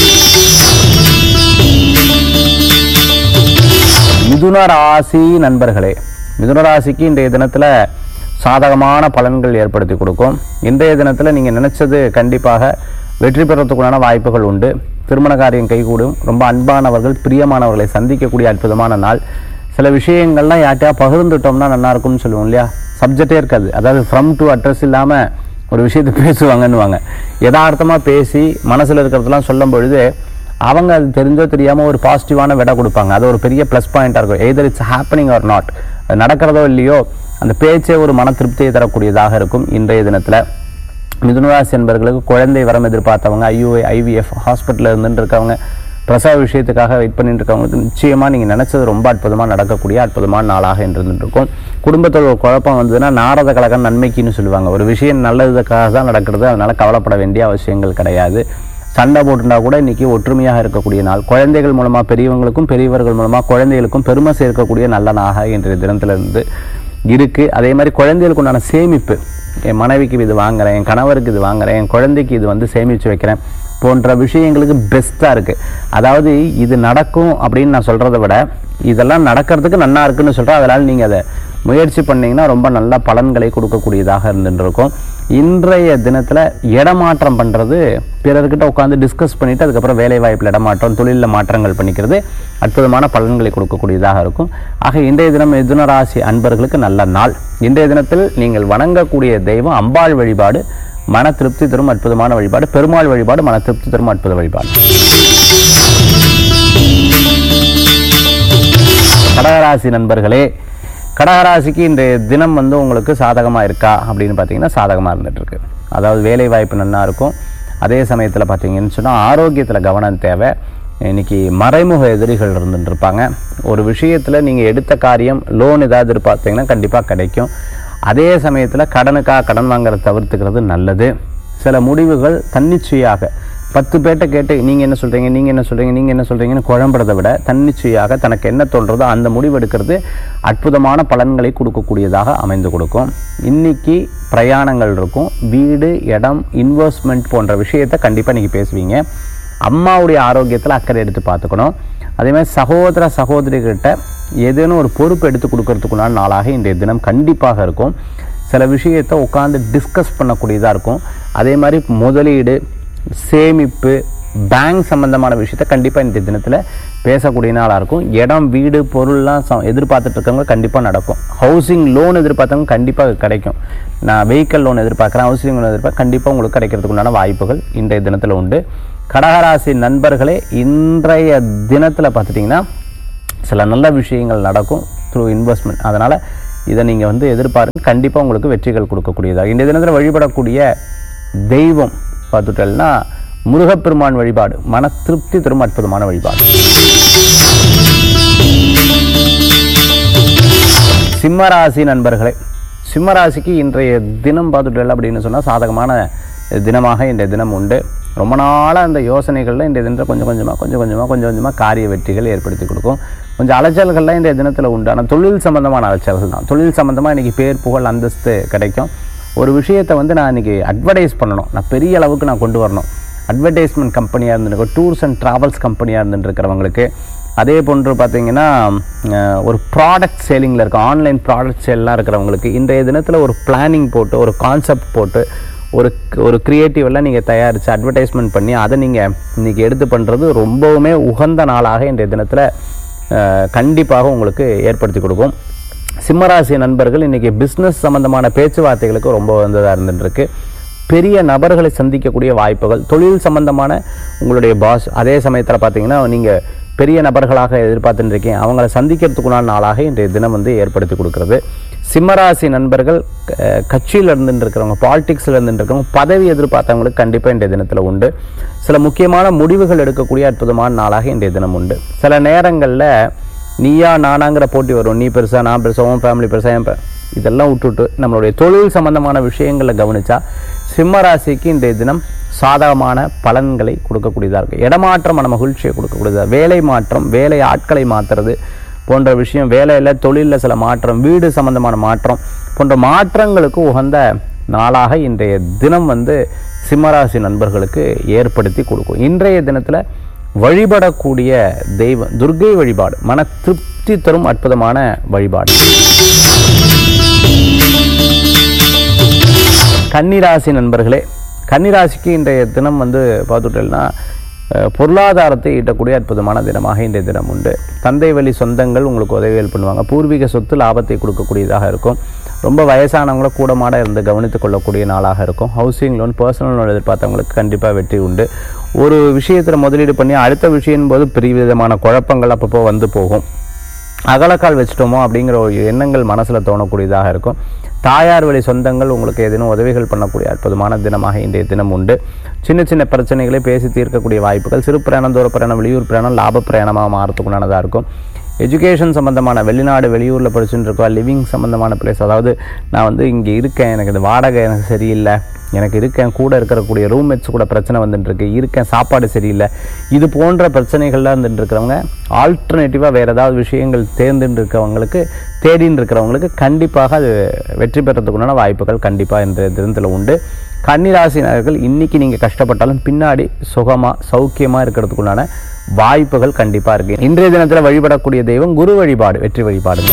Speaker 8: மிதுன ராசி நண்பர்களே மிதுன ராசிக்கு இன்றைய தினத்தில் சாதகமான பலன்கள் ஏற்படுத்தி கொடுக்கும் இன்றைய தினத்தில் நீங்கள் நினைச்சது கண்டிப்பாக வெற்றி பெறத்துக்குண்டான வாய்ப்புகள் உண்டு திருமண காரியம் கைகூடும் ரொம்ப அன்பானவர்கள் பிரியமானவர்களை சந்திக்கக்கூடிய அற்புதமான நாள் சில விஷயங்கள்லாம் யார்ட்டையா பகிர்ந்துட்டோம்னா நல்லா இருக்கும்னு சொல்லுவோம் இல்லையா சப்ஜெக்டே இருக்காது அதாவது ஃப்ரம் டு அட்ரஸ் இல்லாமல் ஒரு விஷயத்தை பேசுவாங்கன்னுவாங்க யதார்த்தமாக பேசி மனசில் இருக்கிறதெல்லாம் சொல்லும் பொழுது அவங்க அது தெரிஞ்சோ தெரியாமல் ஒரு பாசிட்டிவான விடை கொடுப்பாங்க அது ஒரு பெரிய ப்ளஸ் பாயிண்ட்டாக இருக்கும் either it's happening or not அது நடக்கிறதோ இல்லையோ அந்த பேச்சே ஒரு மன திருப்தியை தரக்கூடியதாக இருக்கும் இன்றைய தினத்தில் மிதுனராசி என்பவர்களுக்கு குழந்தை வரம் எதிர்பார்த்தவங்க ஐயூஐ ஐவிஎஃப் ஹாஸ்பிட்டலில் இருந்துட்டு இருக்கவங்க பிரசவ விஷயத்துக்காக வெயிட் பண்ணிட்டு இருக்கவங்களுக்கு நிச்சயமாக நீங்கள் நினச்சது ரொம்ப அற்புதமாக நடக்கக்கூடிய அற்புதமான நாளாக இருந்துட்டு இருக்கும் குடும்பத்தில் ஒரு குழப்பம் வந்ததுன்னா நாரத கழகம் நன்மைக்குன்னு சொல்லுவாங்க ஒரு விஷயம் நல்லதுக்காக தான் நடக்கிறது அதனால் கவலைப்பட வேண்டிய அவசியங்கள் கிடையாது சண்டை போட்டுனா கூட இன்னைக்கு ஒற்றுமையாக இருக்கக்கூடிய நாள் குழந்தைகள் மூலமாக பெரியவங்களுக்கும் பெரியவர்கள் மூலமாக குழந்தைகளுக்கும் பெருமை சேர்க்கக்கூடிய நல்ல நாளாக இன்றைய தினத்திலிருந்து இருக்கு அதே மாதிரி குழந்தைகளுக்கு உண்டான சேமிப்பு என் மனைவிக்கு இது வாங்குறேன் என் கணவருக்கு இது வாங்குறேன் என் குழந்தைக்கு இது வந்து சேமித்து வைக்கிறேன் போன்ற விஷயங்களுக்கு பெஸ்ட்டாக இருக்குது அதாவது இது நடக்கும் அப்படின்னு நான் சொல்கிறத விட இதெல்லாம் நடக்கிறதுக்கு நல்லா இருக்குன்னு சொல்கிறேன் அதனால் நீங்கள் அதை முயற்சி பண்ணீங்கன்னா ரொம்ப நல்ல பலன்களை கொடுக்கக்கூடியதாக இருந்துட்டு இருக்கும் இன்றைய தினத்தில் இடமாற்றம் பண்ணுறது பிறர்கிட்ட உட்காந்து டிஸ்கஸ் பண்ணிவிட்டு அதுக்கப்புறம் வேலை வாய்ப்பில் இடமாற்றம் தொழிலில் மாற்றங்கள் பண்ணிக்கிறது அற்புதமான பலன்களை கொடுக்கக்கூடியதாக இருக்கும் ஆக இன்றைய தினம் மிதுன ராசி அன்பர்களுக்கு நல்ல நாள் இன்றைய தினத்தில் நீங்கள் வணங்கக்கூடிய தெய்வம் அம்பாள் வழிபாடு மன திருப்தி தரும் அற்புதமான வழிபாடு பெருமாள் வழிபாடு மன திருப்தி தரும் அற்புத வழிபாடு கடகராசி நண்பர்களே கடகராசிக்கு இன்றைய தினம் வந்து உங்களுக்கு சாதகமாக இருக்கா அப்படின்னு பார்த்தீங்கன்னா சாதகமாக இருந்துட்டு இருக்கு அதாவது வேலை வாய்ப்பு நல்லா இருக்கும் அதே சமயத்தில் பார்த்தீங்கன்னு சொன்னால் ஆரோக்கியத்தில் கவனம் தேவை இன்னைக்கு மறைமுக எதிரிகள் இருந்துட்டு இருப்பாங்க ஒரு விஷயத்தில் நீங்கள் எடுத்த காரியம் லோன் ஏதாவது எதிர்பார்த்தீங்கன்னா கண்டிப்பாக கிடைக்கும் அதே சமயத்தில் கடனுக்காக கடன் வாங்குறத தவிர்த்துக்கிறது நல்லது சில முடிவுகள் தன்னிச்சையாக பத்து பேர்ட்ட கேட்டு நீங்கள் என்ன சொல்கிறீங்க நீங்கள் என்ன சொல்கிறீங்க நீங்கள் என்ன சொல்கிறீங்கன்னு குழம்புறதை விட தன்னிச்சையாக தனக்கு என்ன தோன்றதோ அந்த முடிவு எடுக்கிறது அற்புதமான பலன்களை கொடுக்கக்கூடியதாக அமைந்து கொடுக்கும் இன்னைக்கு பிரயாணங்கள் இருக்கும் வீடு இடம் இன்வெஸ்ட்மெண்ட் போன்ற விஷயத்தை கண்டிப்பாக நீங்கள் பேசுவீங்க அம்மாவுடைய ஆரோக்கியத்தில் அக்கறை எடுத்து பார்த்துக்கணும் அதே மாதிரி சகோதர சகோதரிகிட்ட ஏதேனும் ஒரு பொறுப்பு எடுத்து கொடுக்கறதுக்குண்டான நாளாக இன்றைய தினம் கண்டிப்பாக இருக்கும் சில விஷயத்தை உட்காந்து டிஸ்கஸ் பண்ணக்கூடியதாக இருக்கும் அதே மாதிரி முதலீடு சேமிப்பு பேங்க் சம்பந்தமான விஷயத்த கண்டிப்பாக இந்த தினத்தில் பேசக்கூடிய நாளாக இருக்கும் இடம் வீடு பொருள்லாம் ச எதிர்பார்த்துட்டு இருக்கவங்க கண்டிப்பாக நடக்கும் ஹவுசிங் லோன் எதிர்பார்த்தவங்க கண்டிப்பாக கிடைக்கும் நான் வெஹிக்கல் லோன் எதிர்பார்க்குறேன் ஹவுசிங் லோன் எதிர்பார்க்க கண்டிப்பாக உங்களுக்கு கிடைக்கிறதுக்கு உண்டான வாய்ப்புகள் இன்றைய தினத்தில் உண்டு கடகராசி நண்பர்களே இன்றைய தினத்தில் பார்த்துட்டிங்கன்னா சில நல்ல விஷயங்கள் நடக்கும் த்ரூ இன்வெஸ்ட்மெண்ட் அதனால் இதை நீங்கள் வந்து எதிர்பார்க்க கண்டிப்பாக உங்களுக்கு வெற்றிகள் கொடுக்கக்கூடியதாக இந்த தினத்தில் வழிபடக்கூடிய தெய்வம் பார்த்துட்டோம்னா முருகப்பெருமான் வழிபாடு மன திருப்தி தரும் அற்புதமான வழிபாடு சிம்மராசி நண்பர்களே சிம்மராசிக்கு இன்றைய தினம் பார்த்துட்டோம் அப்படின்னு சொன்னால் சாதகமான தினமாக இன்றைய தினம் உண்டு ரொம்ப நாளாக அந்த யோசனைகளில் இன்றைய தினத்தில் கொஞ்சம் கொஞ்சமாக கொஞ்சம் கொஞ்சமாக கொஞ்சம் கொஞ்சமாக காரிய வெற்றிகள் ஏற்படுத்தி கொடுக்கும் கொஞ்சம் அலைச்சல்கள்லாம் இன்றைய தினத்தில் உண்டு ஆனால் தொழில் சம்பந்தமான அலைச்சல்கள் தான் தொழில் சம்பந்தமாக இன்றைக்கி பேர் புகழ் அந்தஸ்து கிடைக்கும் ஒரு விஷயத்தை வந்து நான் இன்றைக்கி அட்வர்டைஸ் பண்ணணும் நான் பெரிய அளவுக்கு நான் கொண்டு வரணும் அட்வர்டைஸ்மெண்ட் கம்பெனியாக இருந்துருக்கு டூர்ஸ் அண்ட் ட்ராவல்ஸ் கம்பெனியாக இருந்துருக்கிறவங்களுக்கு அதே போன்று பார்த்தீங்கன்னா அஹ், ஒரு ப்ராடக்ட் சேலிங்கில் இருக்க ஆன்லைன் ப்ராடக்ட் சேல்லாம் இருக்கிறவங்களுக்கு இன்றைய தினத்தில் ஒரு பிளானிங் போட்டு ஒரு கான்செப்ட் போட்டு ஒரு ஒரு creative எல்லாம் நீங்கள் தயாரித்து அட்வர்டைஸ்மெண்ட் பண்ணி அதை நீங்கள் இன்றைக்கி எடுத்து பண்ணுறது ரொம்பவுமே உகந்த நாளாக இன்றைய தினத்தில் கண்டிப்பாக உங்களுக்கு ஏற்படுத்தி கொடுக்கும் சிம்மராசி நண்பர்கள் இன்றைக்கி பிஸ்னஸ் சம்பந்தமான பேச்சுவார்த்தைகளுக்கு ரொம்ப வந்ததாக இருந்துருக்கு பெரிய நபர்களை சந்திக்கக்கூடிய வாய்ப்புகள் தொழில் சம்பந்தமான உங்களுடைய பாஸ் அதே சமயத்தில் பார்த்தீங்கன்னா நீங்கள் பெரிய நபர்களாக எதிர்பார்த்துட்டு இருக்கீங்க அவங்கள சந்திக்கிறதுக்குண்டான நாளாக இன்றைய தினம் வந்து ஏற்படுத்தி கொடுக்கிறது சிம்மராசி நண்பர்கள் அஹ், கட்சியில் இருந்துட்டு இருக்கிறவங்க பாலிடிக்ஸில் இருந்துட்டு இருக்கிறவங்க பதவி எதிர்பார்த்தவங்களுக்கு கண்டிப்பாக இன்றைய தினத்தில் உண்டு சில முக்கியமான முடிவுகள் எடுக்கக்கூடிய அற்புதமான நாளாக இன்றைய தினம் உண்டு சில நேரங்களில் நீயா நானாங்கிற போட்டி வரும் நீ பெருசா நான் பெருசா உன் ஃபேமிலி பெருசா என் fa- இதெல்லாம் விட்டுட்டு நம்மளுடைய தொழில் சம்பந்தமான விஷயங்களை கவனிச்சா சிம்ம ராசிக்கு இன்றைய தினம் சாதகமான பலன்களை கொடுக்கக்கூடியதாக இருக்குது இடமாற்றமான மகிழ்ச்சியை கொடுக்கக்கூடியதா வேலை மாற்றம் வேலை ஆட்களை மாற்றுறது போன்ற விஷயம் வேலையில் தொழிலில் சில மாற்றம் வீடு சம்பந்தமான மாற்றம் போன்ற மாற்றங்களுக்கு உகந்த நாளாக இன்றைய தினம் வந்து சிம்மராசி நண்பர்களுக்கு ஏற்படுத்தி கொடுக்கும் இன்றைய தினத்தில் வழிபடக்கூடிய தெய்வம் துர்க்கை வழிபாடு மன திருப்தி தரும் அற்புதமான வழிபாடு கன்னிராசி நண்பர்களே கன்னிராசிக்கு இன்றைய தினம் வந்து பார்த்துட்டோம்னா அஹ், பொருளாதாரத்தை ஈட்டக்கூடிய அற்புதமான தினமாக இன்றைய தினம் உண்டு தந்தை வழி சொந்தங்கள் உங்களுக்கு உதவிகள் பண்ணுவாங்க பூர்வீக சொத்து லாபத்தை கொடுக்கக்கூடியதாக இருக்கும் ரொம்ப வயசானவங்கள கூடமாட இருந்து கவனித்துக் கொள்ளக்கூடிய நாளாக இருக்கும் ஹவுசிங் லோன் பர்சனல் லோன் எதிர்பார்த்தவங்களுக்கு கண்டிப்பாக வெற்றி உண்டு ஒரு விஷயத்தில் முதலீடு பண்ணி அடுத்த விஷயம் போது பெரிய விதமான குழப்பங்கள் அப்பப்போ வந்து போகும் அகலக்கால் வச்சிட்டோமோ அப்படிங்கிற ஒரு எண்ணங்கள் மனசில் தோணக்கூடியதாக இருக்கும் தாயார் வழி சொந்தங்கள் உங்களுக்கு ஏதேனும் உதவிகள் பண்ணக்கூடிய அற்புதமான தினமாக இன்றைய தினம் உண்டு சின்ன சின்ன பிரச்சனைகளை பேசி தீர்க்கக்கூடிய வாய்ப்புகள் சிறு பிரயாணம் தூர பிரயாணம் வெளியூர் பிரயாணம் லாப பிரயாணமாக மாறத்துக்குண்டானதாக இருக்கும் எஜுகேஷன் சம்பந்தமான வெளிநாடு வெளியூரில் படிச்சுட்டு இருக்கோம் லிவிங் சம்பந்தமான பிளேஸ் அதாவது நான் வந்து இங்கே இருக்கேன் எனக்கு இந்த வாடகை எனக்கு சரியில்லை எனக்கு இருக்கேன் கூட இருக்கக்கூடிய ரூம்மேட்ஸ் கூட பிரச்சனை வந்துட்டு இருக்கு இருக்கேன் சாப்பாடு சரியில்லை இது போன்ற பிரச்சனைகள்லாம் இருந்துட்டு இருக்கிறவங்க ஆல்டர்னேட்டிவாக வேறு ஏதாவது விஷயங்கள் தேர்ந்துட்டு இருக்கிறவங்களுக்கு தேடின்னு இருக்கிறவங்களுக்கு கண்டிப்பாக அது வெற்றி பெறத்துக்குண்டான வாய்ப்புகள் கண்டிப்பாக இந்த தினத்தில் உண்டு கன்னிராசினர்கள் இன்னைக்கு நீங்கள் கஷ்டப்பட்டாலும் பின்னாடி சுகமாக சௌக்கியமாக இருக்கிறதுக்குண்டான வாய்ப்புகள் கண்டிப்பாக இருக்கு இன்றைய தினத்தில் வழிபடக்கூடிய தெய்வம் குரு வழிபாடு வெற்றி வழிபாடுங்க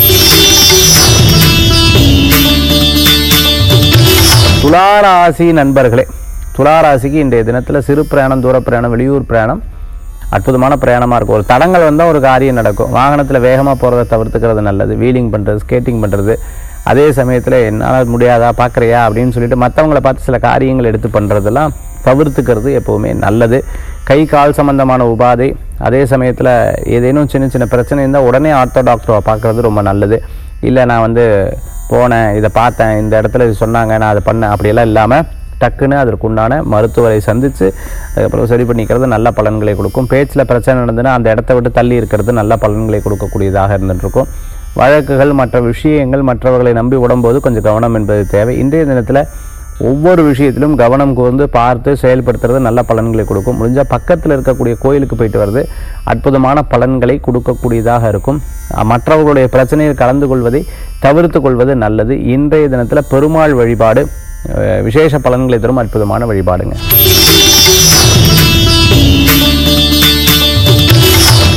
Speaker 8: துளாராசி நண்பர்களே துளாராசிக்கு இன்றைய தினத்தில் சிறு பிரயாணம் தூர பிரயாணம் வெளியூர் பிரயாணம் அற்புதமான பிரயாணமாக இருக்கும் ஒரு தடங்கள் வந்தால் ஒரு காரியம் நடக்கும் வாகனத்தில் வேகமாக போகிறத தவிர்த்துக்கிறது நல்லது வீலிங் பண்ணுறது ஸ்கேட்டிங் பண்ணுறது அதே சமயத்தில் என்னால் முடியாதா பார்க்குறியா அப்படின்னு சொல்லிட்டு மற்றவங்கள பார்த்து சில காரியங்கள் எடுத்து பண்ணுறதெல்லாம் தவிர்த்துக்கிறது எப்போவுமே நல்லது கை கால் சம்பந்தமான உபாதை அதே சமயத்தில் ஏதேனும் சின்ன சின்ன பிரச்சனை இருந்தால் உடனே ஆர்த்தோ டாக்டரை பார்க்குறது ரொம்ப நல்லது இல்லை நான் வந்து போனேன் இதை பார்த்தேன் இந்த இடத்துல இது சொன்னாங்க நான் அதை பண்ணேன் அப்படியெல்லாம் இல்லாமல் டக்குன்னு அதற்குண்டான மருத்துவரை சந்தித்து அதுக்கப்புறம் சரி பண்ணிக்கிறது நல்ல பலன்களை கொடுக்கும் பேச்சில் பிரச்சனை நடந்ததுன்னா அந்த இடத்த விட்டு தள்ளி இருக்கிறது நல்ல பலன்களை கொடுக்கக்கூடியதாக இருந்துகிட்ருக்கும் வழக்குகள் மற்ற விஷயங்கள் மற்றவர்களை நம்பி விடும்போது கொஞ்சம் கவனம் என்பது தேவை இன்றைய தினத்தில் ஒவ்வொரு விஷயத்திலும் கவனம் கூர்ந்து பார்த்து செயல்படுத்துறது நல்ல பலன்களை கொடுக்கும் முடிஞ்சால் பக்கத்தில் இருக்கக்கூடிய கோயிலுக்கு போயிட்டு வர்றது அற்புதமான பலன்களை கொடுக்கக்கூடியதாக இருக்கும் அஹ் மற்றவர்களுடைய பிரச்சனையில் கலந்து கொள்வதை தவிர்த்து கொள்வது நல்லது இன்றைய தினத்தில் பெருமாள் வழிபாடு அஹ் விசேஷ பலன்களை தரும் அற்புதமான வழிபாடுங்க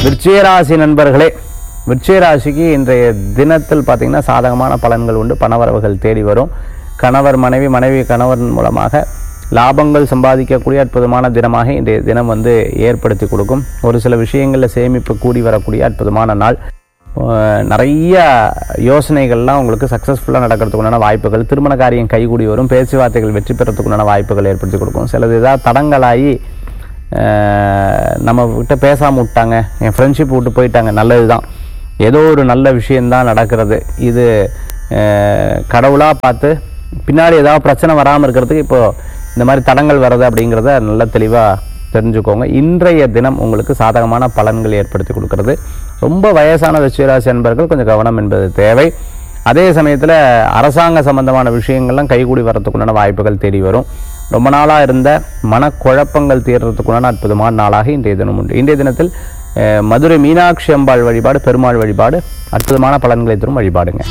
Speaker 8: விருச்சிகராசி நண்பர்களே விருச்சிகராசிக்கு இன்றைய தினத்தில் பார்த்தீங்கன்னா சாதகமான பலன்கள் உண்டு பணவரவுகள் தேடி வரும் கணவர் மனைவி மனைவி கணவர் மூலமாக லாபங்கள் சம்பாதிக்கக்கூடிய அற்புதமான தினமாக இன்றைய தினம் வந்து ஏற்படுத்தி கொடுக்கும் ஒரு சில விஷயங்களில் சேமிப்பு கூடி வரக்கூடிய அற்புதமான நாள் அஹ் நிறைய யோசனைகள்லாம் உங்களுக்கு சக்ஸஸ்ஃபுல்லாக நடக்கிறதுக்குண்டான வாய்ப்புகள் திருமண காரியம் கைகூடி வரும் பேச்சுவார்த்தைகள் வெற்றி பெறத்துக்குண்டான வாய்ப்புகள் ஏற்படுத்தி கொடுக்கும் சிலது ஏதாவது தடங்களாகி அஹ் நம்ம கிட்ட பேசாமல் விட்டாங்க என் ஃப்ரெண்ட்ஷிப் விட்டு போயிட்டாங்க நல்லது தான் ஏதோ ஒரு நல்ல விஷயந்தான் நடக்கிறது இது கடவுளாக பார்த்து பின்னாடி ஏதாவது பிரச்சனை வராமல் இருக்கிறதுக்கு இப்போ இந்த மாதிரி தடங்கள் வர்றது அப்படிங்கிறத நல்லா தெளிவாக தெரிஞ்சுக்கோங்க இன்றைய தினம் உங்களுக்கு சாதகமான பலன்கள் ஏற்படுத்தி கொடுக்கிறது ரொம்ப வயசான விருச்சிகராசி அன்பர்கள் கொஞ்சம் கவனம் என்பது தேவை அதே சமயத்தில் அரசாங்க சம்பந்தமான விஷயங்கள்லாம் கைகூடி வரத்துக்குண்டான வாய்ப்புகள் தேடி வரும் ரொம்ப நாளாக இருந்த மனக்குழப்பங்கள் தீர்றதுக்குண்டான அற்புதமான நாளாக இன்றைய தினம் உண்டு இன்றைய தினத்தில் அஹ், மதுரை மீனாட்சி அம்பாள் வழிபாடு பெருமாள் வழிபாடு அற்புதமான பலன்களை தரும் வழிபாடுங்க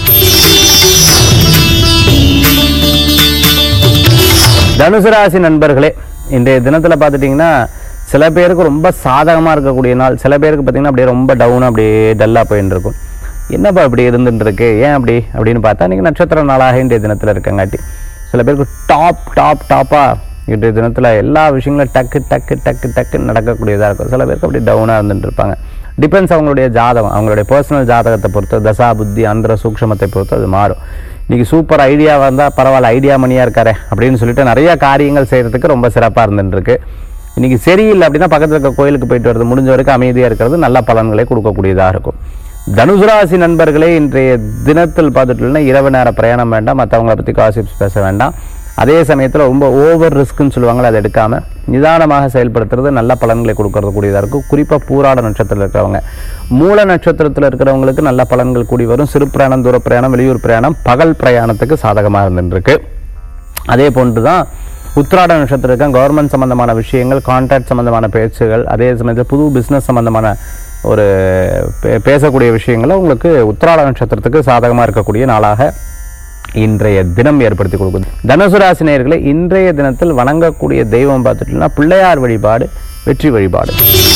Speaker 8: தனுசு ராசி நண்பர்களே இன்றைய தினத்தில் பார்த்துட்டிங்கன்னா சில பேருக்கு ரொம்ப சாதகமாக இருக்கக்கூடிய நாள் சில பேருக்கு பார்த்தீங்கன்னா அப்படியே ரொம்ப டவுன் அப்படியே டல்லாக போயின்னு இருக்கும் என்னப்பா இப்படி இருந்துட்டு இருக்கு ஏன் அப்படி அப்படின்னு பார்த்தா இன்றைக்கி நட்சத்திர நாளாக இன்றைய தினத்தில் இருக்கங்காட்டி சில பேருக்கு டாப் டாப் டாப்பாக இன்றைய தினத்தில் எல்லா விஷயங்களும் டக்கு டக்கு டக்கு டக்கு நடக்கக்கூடியதாக இருக்கும் சில பேருக்கு அப்படி டவுனாக இருந்துட்டு இருப்பாங்க டிபெண்ட்ஸ் அவங்களுடைய ஜாதகம் அவங்களுடைய பர்சனல் ஜாதகத்தை பொறுத்து தசா புத்தி அந்தர சூக்ஷமத்தை பொறுத்து அது மாறும் இன்னைக்கு சூப்பர் ஐடியா வந்தால் பரவாயில்ல ஐடியா மணியாக இருக்காரே அப்படின்னு சொல்லிட்டு நிறைய காரியங்கள் செய்கிறதுக்கு ரொம்ப சிறப்பாக இருந்துட்டு இருக்கு இன்னைக்கு சரியில்லை அப்படின்னா பக்கத்தில் இருக்க கோயிலுக்கு போயிட்டு வரது முடிஞ்ச வரைக்கும் அமைதியாக இருக்கிறது நல்ல பலன்களை கொடுக்கக்கூடியதாக இருக்கும் தனுசு ராசி நண்பர்களே இன்றைய தினத்தில் பார்த்துட்டோம்னா இரவு நேர பிரயாணம் வேண்டாம் மற்றவங்கள பற்றி காசிப்ஸ் பேச வேண்டாம் அதே சமயத்தில் ரொம்ப ஓவர் ரிஸ்க்குன்னு சொல்லுவாங்களே அதை எடுக்காமல் நிதானமாக செயல்படுத்துறது நல்ல பலன்களை கொடுக்கறது கூடியதாக இருக்கும் குறிப்பாக பூராட நட்சத்திரத்தில் இருக்கிறவங்க மூல நட்சத்திரத்தில் இருக்கிறவங்களுக்கு நல்ல பலன்கள் கூடி வரும் சிறு பிரயாணம் தூர பிரயாணம் வெளியூர் பிரயாணம் பகல் பிரயாணத்துக்கு சாதகமாக இருந்துருக்கு அதே போன்று தான் உத்திராட நட்சத்திரம் இருக்க கவர்மெண்ட் சம்பந்தமான விஷயங்கள் கான்ட்ராக்ட் சம்பந்தமான பேச்சுகள் அதே சமயத்தில் புது பிஸ்னஸ் சம்பந்தமான ஒரு பே- பேசக்கூடிய விஷயங்களை உங்களுக்கு உத்திராட நட்சத்திரத்துக்கு சாதகமாக இருக்கக்கூடிய நாளாக இன்றைய தினம் ஏற்படுத்தி கொடுக்குது தனுசு ராசி நேயர்களே இன்றைய தினத்தில் வணங்கக்கூடிய தெய்வம் பார்த்துட்டீங்கன்னா பிள்ளையார் வழிபாடு வெற்றி வழிபாடு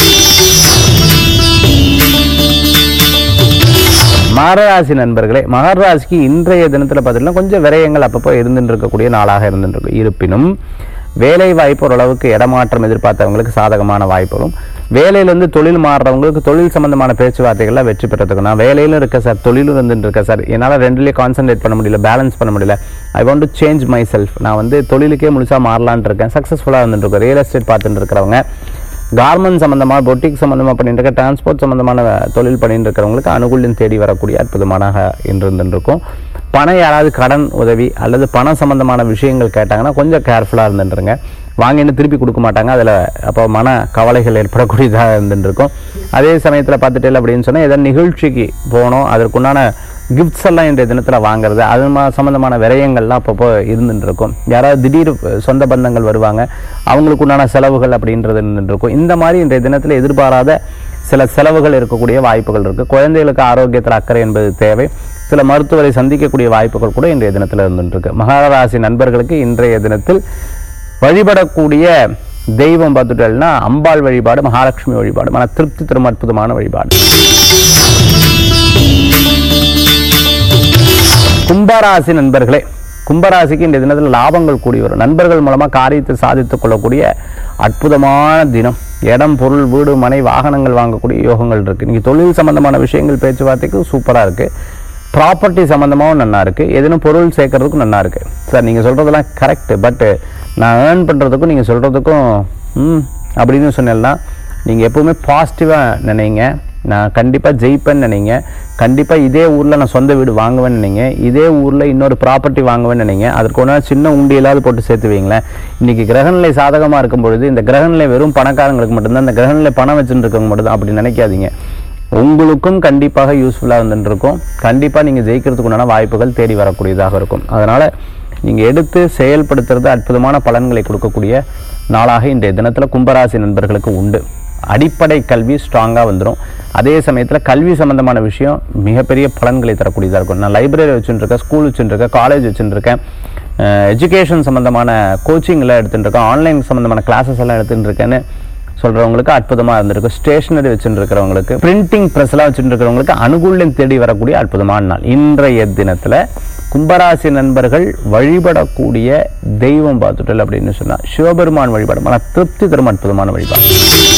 Speaker 8: மகராசி நண்பர்களே மகராசிக்கு இன்றைய தினத்தில் பார்த்தீங்கன்னா கொஞ்சம் விரயங்கள் அப்பப்போ இருந்துட்டு இருக்கக்கூடிய நாளாக இருந்துட்டு இருக்கும் இருப்பினும் வேலை வாய்ப்பு ஓரளவுக்கு இடமாற்றம் எதிர்பார்த்தவங்களுக்கு சாதகமான வாய்ப்புகளும் வேலையிலேருந்து தொழில் மாறுறவங்களுக்கு தொழில் சம்பந்தமான பேச்சுவார்த்தைகள்லாம் வெற்றி பெறதுக்கு நான் வேலையிலும் இருக்க சார் தொழிலும் இருந்துட்டு இருக்கேன் சார் என்னால் ரெண்டுலேயே கான்சென்ட்ரேட் பண்ண முடியல பேலன்ஸ் பண்ண முடியல I want to change myself நான் வந்து தொழிலுக்கே முழுசாக மாறலான்னு இருக்கேன் சக்ஸஸ்ஃபுல்லாக இருந்துட்டு இருக்கேன் ரியல் எஸ்டேட் பார்த்துட்டு இருக்கிறவங்க கார்மெண்ட் சம்பந்தமாக பொட்டிக் சம்பந்தமாக பண்ணிட்டு இருக்க டிரான்ஸ்போர்ட் சம்பந்தமான தொழில் பண்ணிட்டு இருக்கிறவங்களுக்கு அனுகூல்யம் தேடி வரக்கூடிய அற்புதமான இன்று இருந்துருக்கும் பணம் யாராவது கடன் உதவி அல்லது பணம் சம்பந்தமான விஷயங்கள் கேட்டாங்கன்னா கொஞ்சம் கேர்ஃபுல்லாக இருந்துருங்க வாங்கின்னு திருப்பி கொடுக்க மாட்டாங்க அதில் அப்போ மன கவலைகள் ஏற்படக்கூடியதாக இருந்துருக்கும் அதே சமயத்தில் பார்த்துட்டு அப்படின்னு சொன்னால் ஏதாவது நிகழ்ச்சிக்கு போகணும் அதற்குண்டான கிஃப்ட்ஸ் எல்லாம் இன்றைய தினத்தில் வாங்குறது அது மா சம்மந்தமான விரயங்கள்லாம் அப்பப்போ இருந்துட்டு இருக்கும் யாராவது திடீர் சொந்த பந்தங்கள் வருவாங்க அவங்களுக்கு உண்டான செலவுகள் அப்படின்றது இருந்துட்டு இருக்கும் இந்த மாதிரி இன்றைய தினத்தில் எதிர்பாராத சில செலவுகள் இருக்கக்கூடிய வாய்ப்புகள் இருக்குது குழந்தைகளுக்கு ஆரோக்கியத்தில் அக்கறை என்பது தேவை சில மருத்துவரை சந்திக்கக்கூடிய வாய்ப்புகள் கூட இன்றைய தினத்தில் இருந்துட்டு இருக்கு மகராசி நண்பர்களுக்கு இன்றைய தினத்தில் வழிபடக்கூடிய தெய்வம் பார்த்துட்டோம்னா அம்பாள் வழிபாடு மகாலட்சுமி வழிபாடு மன திருப்தி தரும் அற்புதமான வழிபாடு கும்பராசி நண்பர்களே கும்பராசிக்கு இந்த தினத்தில் லாபங்கள் கூடி வரும் நண்பர்கள் மூலமாக காரியத்தை சாதித்துக் கொள்ளக்கூடிய அற்புதமான தினம் இடம் பொருள் வீடு மனை வாகனங்கள் வாங்கக்கூடிய யோகங்கள் இருக்கு இன்னைக்கு தொழில் சம்பந்தமான விஷயங்கள் பேச்சுவார்த்தைக்கு சூப்பராக இருக்கு ப்ராப்பர்ட்டி சம்மந்தமாகவும் நல்லா இருக்கு எதுனும் பொருள் சேர்க்கறதுக்கும் நல்லா இருக்கு சார் நீங்கள் சொல்றதெல்லாம் கரெக்ட் பட் நான் ஏர்ன் பண்ணுறதுக்கும் நீங்கள் சொல்றதுக்கும் ம் அப்படின்னு சொன்னேன்னா நீங்கள் எப்பவுமே பாசிட்டிவாக நினைங்க நான் கண்டிப்பாக ஜெயிப்பேன்னு நினைங்க கண்டிப்பாக இதே ஊரில் நான் சொந்த வீடு வாங்குவேன்னு நினைங்க இதே ஊரில் இன்னொரு ப்ராப்பர்ட்டி வாங்குவேன்னு நினைங்க அதற்கு ஒன்றா சின்ன உண்டியலாவது போட்டு சேர்த்து வைங்களேன் இன்றைக்கி கிரகநிலை சாதகமாக இருக்கும் பொழுது இந்த கிரகநிலை வெறும் பணக்காரங்களுக்கு மட்டும்தான் இந்த கிரகநிலை பணம் வச்சுட்டு இருக்கவங்க மட்டும்தான் அப்படி நினைக்காதீங்க உங்களுக்கும் கண்டிப்பாக யூஸ்ஃபுல்லாக இருந்துட்டு இருக்கும் கண்டிப்பாக நீங்கள் ஜெயிக்கிறதுக்கு உண்டான வாய்ப்புகள் தேடி வரக்கூடியதாக இருக்கும் அதனால் நீங்கள் எடுத்து செயல்படுத்துறது அற்புதமான பலன்களை கொடுக்கக்கூடிய நாளாக இன்றைய தினத்தில் கும்பராசி நண்பர்களுக்கு உண்டு அடிப்படை கல்வி ஸ்ட்ராங்காக வந்துடும் அதே சமயத்தில் கல்வி சம்பந்தமான விஷயம் மிகப்பெரிய பலன்களை தரக்கூடியதாக இருக்கும் நான் லைப்ரரி வச்சுருக்கேன் ஸ்கூல் வச்சுருக்கேன் காலேஜ் வச்சுருக்கேன் எஜுகேஷன் சம்மந்தமான கோச்சிங் எல்லாம் எடுத்துட்டு இருக்கேன் ஆன்லைன் சம்மந்தமான கிளாஸஸ் எல்லாம் எடுத்துட்டு இருக்கேன்னு சொல்றவங்களுக்கு அற்புதமா இருந்திருக்கும் ஸ்டேஷனரி வச்சுட்டு இருக்கிறவங்களுக்கு பிரிண்டிங் ப்ரெஸ் எல்லாம் வச்சுட்டு இருக்கிறவங்களுக்கு அனுகூல்யம் தேடி வரக்கூடிய அற்புதமான நாள் இன்றைய தினத்துல கும்பராசி நண்பர்கள் வழிபடக்கூடிய தெய்வம் பார்த்துட்டல் அப்படின்னு சொன்னா சிவபெருமான் வழிபாடு மன திருப்தி தரும் அற்புதமான வழிபாடு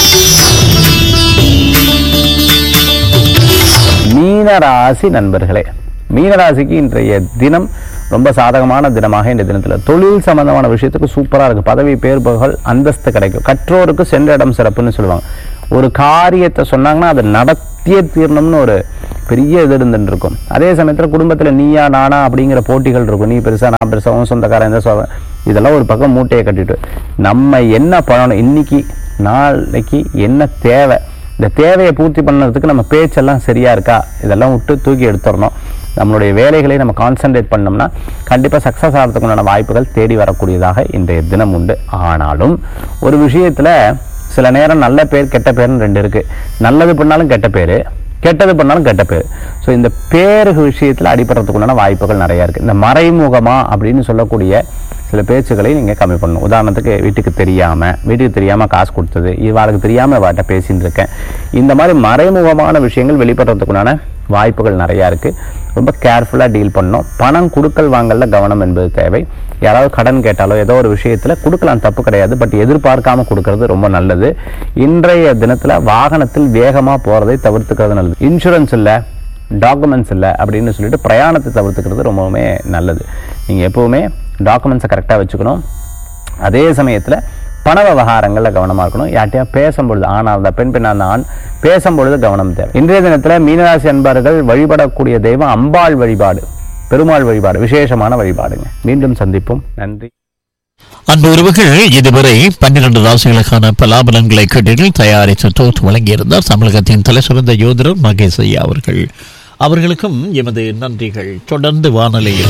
Speaker 8: மீனராசி நண்பர்களே மீனராசிக்கு இன்றைய தினம் ரொம்ப சாதகமான தினமாக இந்த தினத்தில் தொழில் சம்பந்தமான விஷயத்துக்கு சூப்பராக இருக்கு பதவி பேர் புகழ் அந்தஸ்து கிடைக்கும் கற்றோருக்கு சென்ற இடம் சிறப்புன்னு சொல்லுவாங்க ஒரு காரியத்தை சொன்னாங்கன்னா அதை நடத்தியே தீரணும்னு ஒரு பெரிய இது இருந்துட்டு இருக்கும் அதே சமயத்தில் குடும்பத்தில் நீயா நானா அப்படிங்கிற போட்டிகள் இருக்கும் நீ பெருசா நான் பெருசா உன் சொந்தக்காரன் இந்த சொ இதெல்லாம் ஒரு பக்கம் மூட்டையை கட்டிட்டு நம்ம என்ன பண்ணணும் இன்னைக்கு நாளைக்கு என்ன தேவை இந்த தேவையை பூர்த்தி பண்ணுறதுக்கு நம்ம பேச்செல்லாம் சரியா இருக்கா இதெல்லாம் விட்டு தூக்கி எடுத்துடணும் நம்மளுடைய வேலைகளை நம்ம கான்சென்ட்ரேட் பண்ணோம்னா கண்டிப்பாக சக்ஸஸ் ஆகிறதுக்கு உண்டான வாய்ப்புகள் தேடி வரக்கூடியதாக இன்றைய தினம் உண்டு ஆனாலும் ஒரு விஷயத்தில் சில நேரம் நல்ல பேர் கெட்ட பேர்னு ரெண்டு இருக்கு நல்லது பண்ணாலும் கெட்ட பேர் கெட்டது பண்ணாலும் கெட்ட பேர் ஸோ இந்த பேரு விஷயத்தில் அடிபடுறதுக்கு உண்டான வாய்ப்புகள் நிறையா இருக்குது இந்த மறைமுகமா அப்படின்னு சொல்லக்கூடிய சில பேச்சுக்களை நீங்கள் கம்மி பண்ணணும் உதாரணத்துக்கு வீட்டுக்கு தெரியாமல் வீட்டுக்கு தெரியாமல் காசு கொடுத்தது இவாளுக்கு தெரியாமல் வாட்ட பேசின்னு இருக்கேன் இந்த மாதிரி மறைமுகமான விஷயங்கள் வெளிப்படுறதுக்குண்டான வாய்ப்புகள் நிறையா இருக்குது ரொம்ப கேர்ஃபுல்லாக டீல் பண்ணணும் பணம் கொடுக்கல் வாங்கல கவனம் என்பது தேவை யாராவது கடன் கேட்டாலோ ஏதோ ஒரு விஷயத்தில் கொடுக்கலாம் தப்பு கிடையாது பட் எதிர்பார்க்காம கொடுக்கறது ரொம்ப நல்லது இன்றைய தினத்தில் வாகனத்தில் வேகமாக போகிறதை தவிர்த்துக்கிறது நல்லது இன்சூரன்ஸ் இல்லை டாக்குமெண்ட்ஸ் இல்லை அப்படின்னு சொல்லிட்டு பிரயாணத்தை தவிர்த்துக்கிறது ரொம்பவுமே நல்லது நீங்கள் எப்போவுமே டாக்குமெண்ட்ஸை கரெக்டாக வச்சுக்கணும் அதே சமயத்தில் பண விவகாரங்களில் கவனமாக இருக்கணும் யார்ட்டையா பேசும்பொழுது ஆணாக இருந்தால் பெண் பெண்ணாக இருந்தால் ஆண் பேசும்பொழுது கவனம் தேவை இன்றைய தினத்தில் மீனராசி அன்பர்கள் வழிபடக்கூடிய தெய்வம் அம்பாள் வழிபாடு பெருமாள் வழிபாடு விசேஷமான வழிபாடுங்க மீண்டும் சந்திப்போம் நன்றி
Speaker 2: அன்பு உறவுகள் இதுவரை பன்னிரண்டு ராசிகளுக்கான பலாபலன்களை கேட்டீர்கள் தயாரித்து தொகுத்து வழங்கியிருந்தார் தமிழகத்தின் தலை சிறந்த யோதரர் மகேஷ் ஐயா அவர்கள் அவர்களுக்கும் எமது நன்றிகள் தொடர்ந்து வானொலியில்